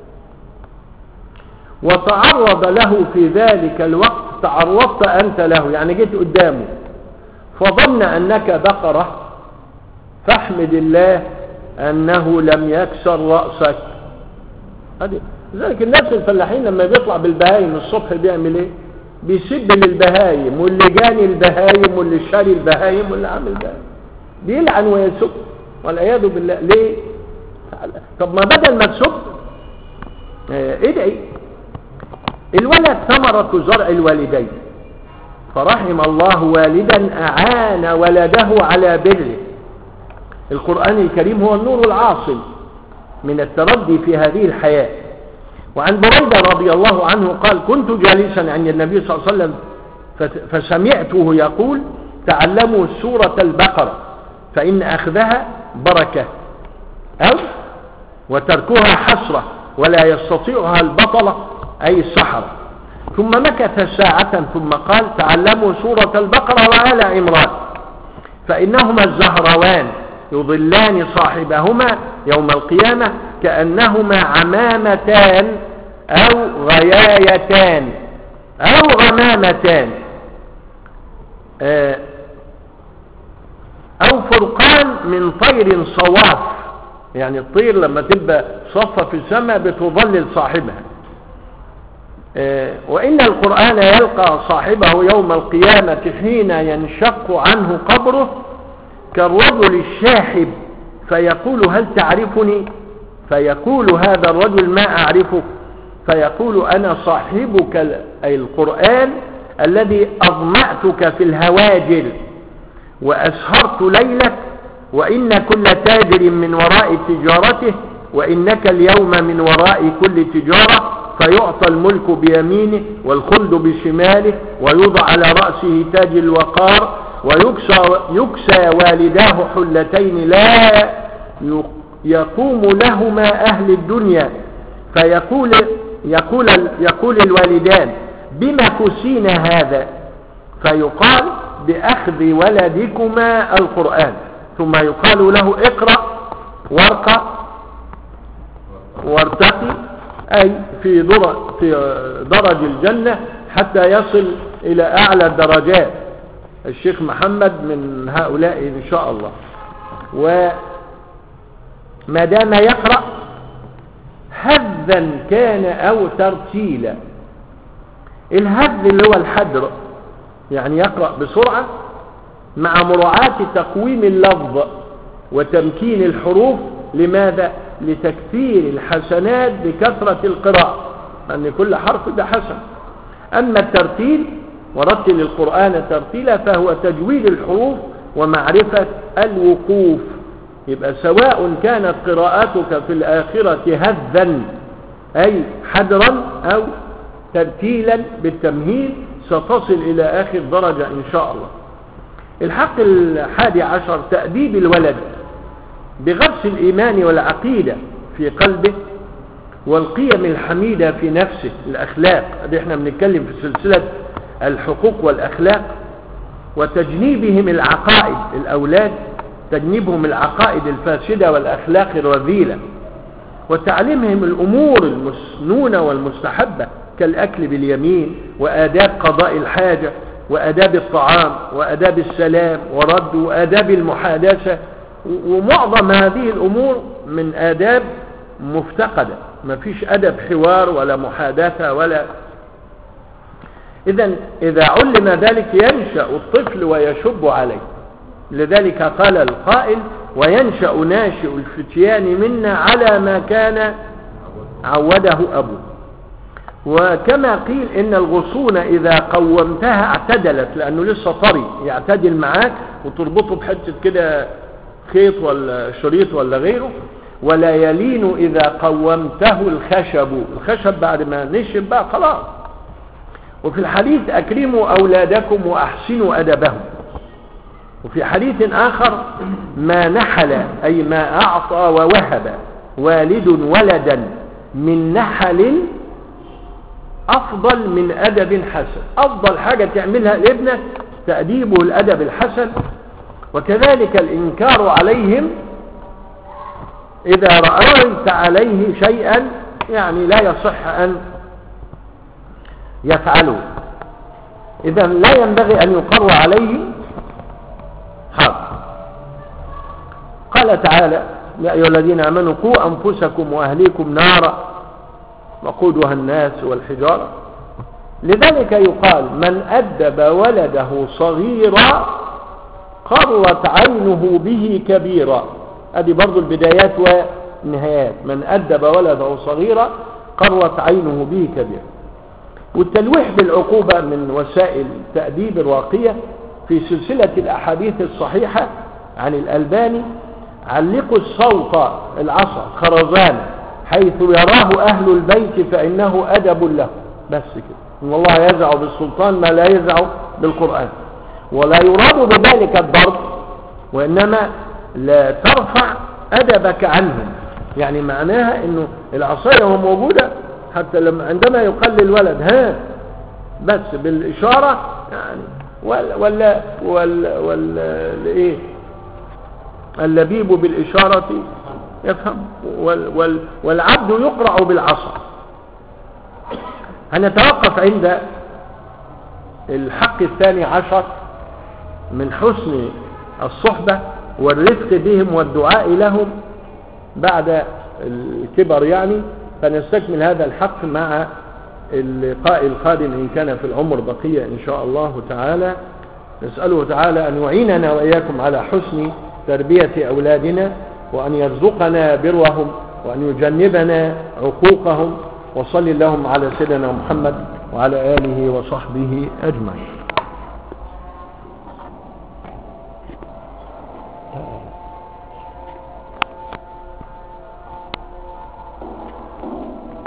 وتعرض له في ذلك الوقت تعرضت أنت له يعني جيت قدامه فظن أنك بقرة فاحمد الله أنه لم يكسر رأسك هذه لذلك الناس الفلاحين لما بيطلع بالبهايم الصبح بيعمل ايه بيسب للبهايم واللي جاني البهايم واللي شاري البهايم واللي عامل ده بيلعن ويسب والعياذ بالله ليه طب ما بدل ما تسب اه ادعي الولد ثمرة زرع الوالدين فرحم الله والدا أعان ولده على بره القرآن الكريم هو النور العاصم من التردي في هذه الحياة وعن بريدة رضي الله عنه قال كنت جالسا عند النبي صلى الله عليه وسلم فسمعته يقول تعلموا سورة البقرة فإن أخذها بركة أو وتركها حسرة ولا يستطيعها البطلة أي السحرة ثم مكث ساعة ثم قال تعلموا سورة البقرة وآل عمران فإنهما الزهروان يضلان صاحبهما يوم القيامة كأنهما عمامتان أو غيايتان أو غمامتان آه، أو فرقان من طير صواف يعني الطير لما تبقى صفة في السماء بتظلل صاحبها آه، وإن القرآن يلقى صاحبه يوم القيامة حين ينشق عنه قبره كالرجل الشاحب فيقول هل تعرفني فيقول هذا الرجل ما أعرفك فيقول أنا صاحبك أي القرآن الذي أضمعتك في الهواجر وأسهرت ليلك وإن كل تاجر من وراء تجارته وإنك اليوم من وراء كل تجارة فيعطى الملك بيمينه والخلد بشماله ويوضع على رأسه تاج الوقار ويكسى يكسى والداه حلتين لا يقوم لهما أهل الدنيا فيقول يقول, يقول الوالدان بما كسين هذا فيقال بأخذ ولدكما القرآن ثم يقال له اقرأ وارقى وارتقي أي في في درج الجنة حتى يصل إلى أعلى الدرجات الشيخ محمد من هؤلاء إن شاء الله وما دام يقرأ هذا كان أو ترتيلا الهذ اللي هو الحدر يعني يقرأ بسرعة مع مراعاة تقويم اللفظ وتمكين الحروف لماذا لتكثير الحسنات بكثرة القراءة أن كل حرف ده حسن أما الترتيل ورتل القرآن ترتيلا فهو تجويد الحروف ومعرفة الوقوف يبقى سواء كانت قراءتك في الآخرة هذا أي حدرا أو ترتيلا بالتمهيد ستصل إلى آخر درجة إن شاء الله الحق الحادي عشر تأديب الولد بغرس الإيمان والعقيدة في قلبه والقيم الحميدة في نفسه الأخلاق دي احنا بنتكلم في سلسلة الحقوق والأخلاق وتجنيبهم العقائد الأولاد تجنيبهم العقائد الفاسدة والأخلاق الرذيلة وتعليمهم الأمور المسنونة والمستحبة كالأكل باليمين وآداب قضاء الحاجة وآداب الطعام وآداب السلام ورد وآداب المحادثة ومعظم هذه الأمور من آداب مفتقدة ما فيش أدب حوار ولا محادثة ولا إذا إذا علم ذلك ينشأ الطفل ويشب عليه لذلك قال القائل وينشأ ناشئ الفتيان منا على ما كان عوده أبوه وكما قيل إن الغصون إذا قومتها اعتدلت لأنه لسه طري يعتدل معاك وتربطه بحتة كده خيط ولا شريط ولا غيره ولا يلين إذا قومته الخشب الخشب بعد ما نشب بقى خلاص وفي الحديث أكرموا أولادكم وأحسنوا أدبهم وفي حديث آخر ما نحل أي ما أعطى ووهب والد ولدا من نحل أفضل من أدب حسن أفضل حاجة تعملها لابنك تأديبه الأدب الحسن وكذلك الإنكار عليهم إذا رأيت عليه شيئا يعني لا يصح أن يفعله إذا لا ينبغي أن يقر عليه حق قال تعالى يا أيها الذين آمنوا قوا أنفسكم وأهليكم نارا وقودها الناس والحجارة لذلك يقال من أدب ولده صغيرا قرت عينه به كبيرا هذه برضو البدايات والنهايات من أدب ولده صغيرا قرت عينه به كبيرا والتلويح بالعقوبة من وسائل تأديب الراقية في سلسلة الأحاديث الصحيحة عن الألباني علقوا الصوت العصا خرزان حيث يراه أهل البيت فإنه أدب له بس كده إن الله يزع بالسلطان ما لا يزع بالقرآن ولا يراد بذلك الضرب وإنما لا ترفع أدبك عنهم يعني معناها إنه العصاية وهي موجودة حتى لما عندما يقال للولد ها بس بالإشارة يعني ولا ولا ولا, ولا إيه اللبيب بالإشارة يفهم وال وال والعبد يقرع بالعصا هنتوقف عند الحق الثاني عشر من حسن الصحبة والرفق بهم والدعاء لهم بعد الكبر يعني فنستكمل هذا الحق مع اللقاء القادم إن كان في العمر بقية إن شاء الله تعالى نسأله تعالى أن يعيننا وإياكم على حسن تربية أولادنا وأن يرزقنا برهم وأن يجنبنا عقوقهم وصل اللهم على سيدنا محمد وعلى آله وصحبه أجمعين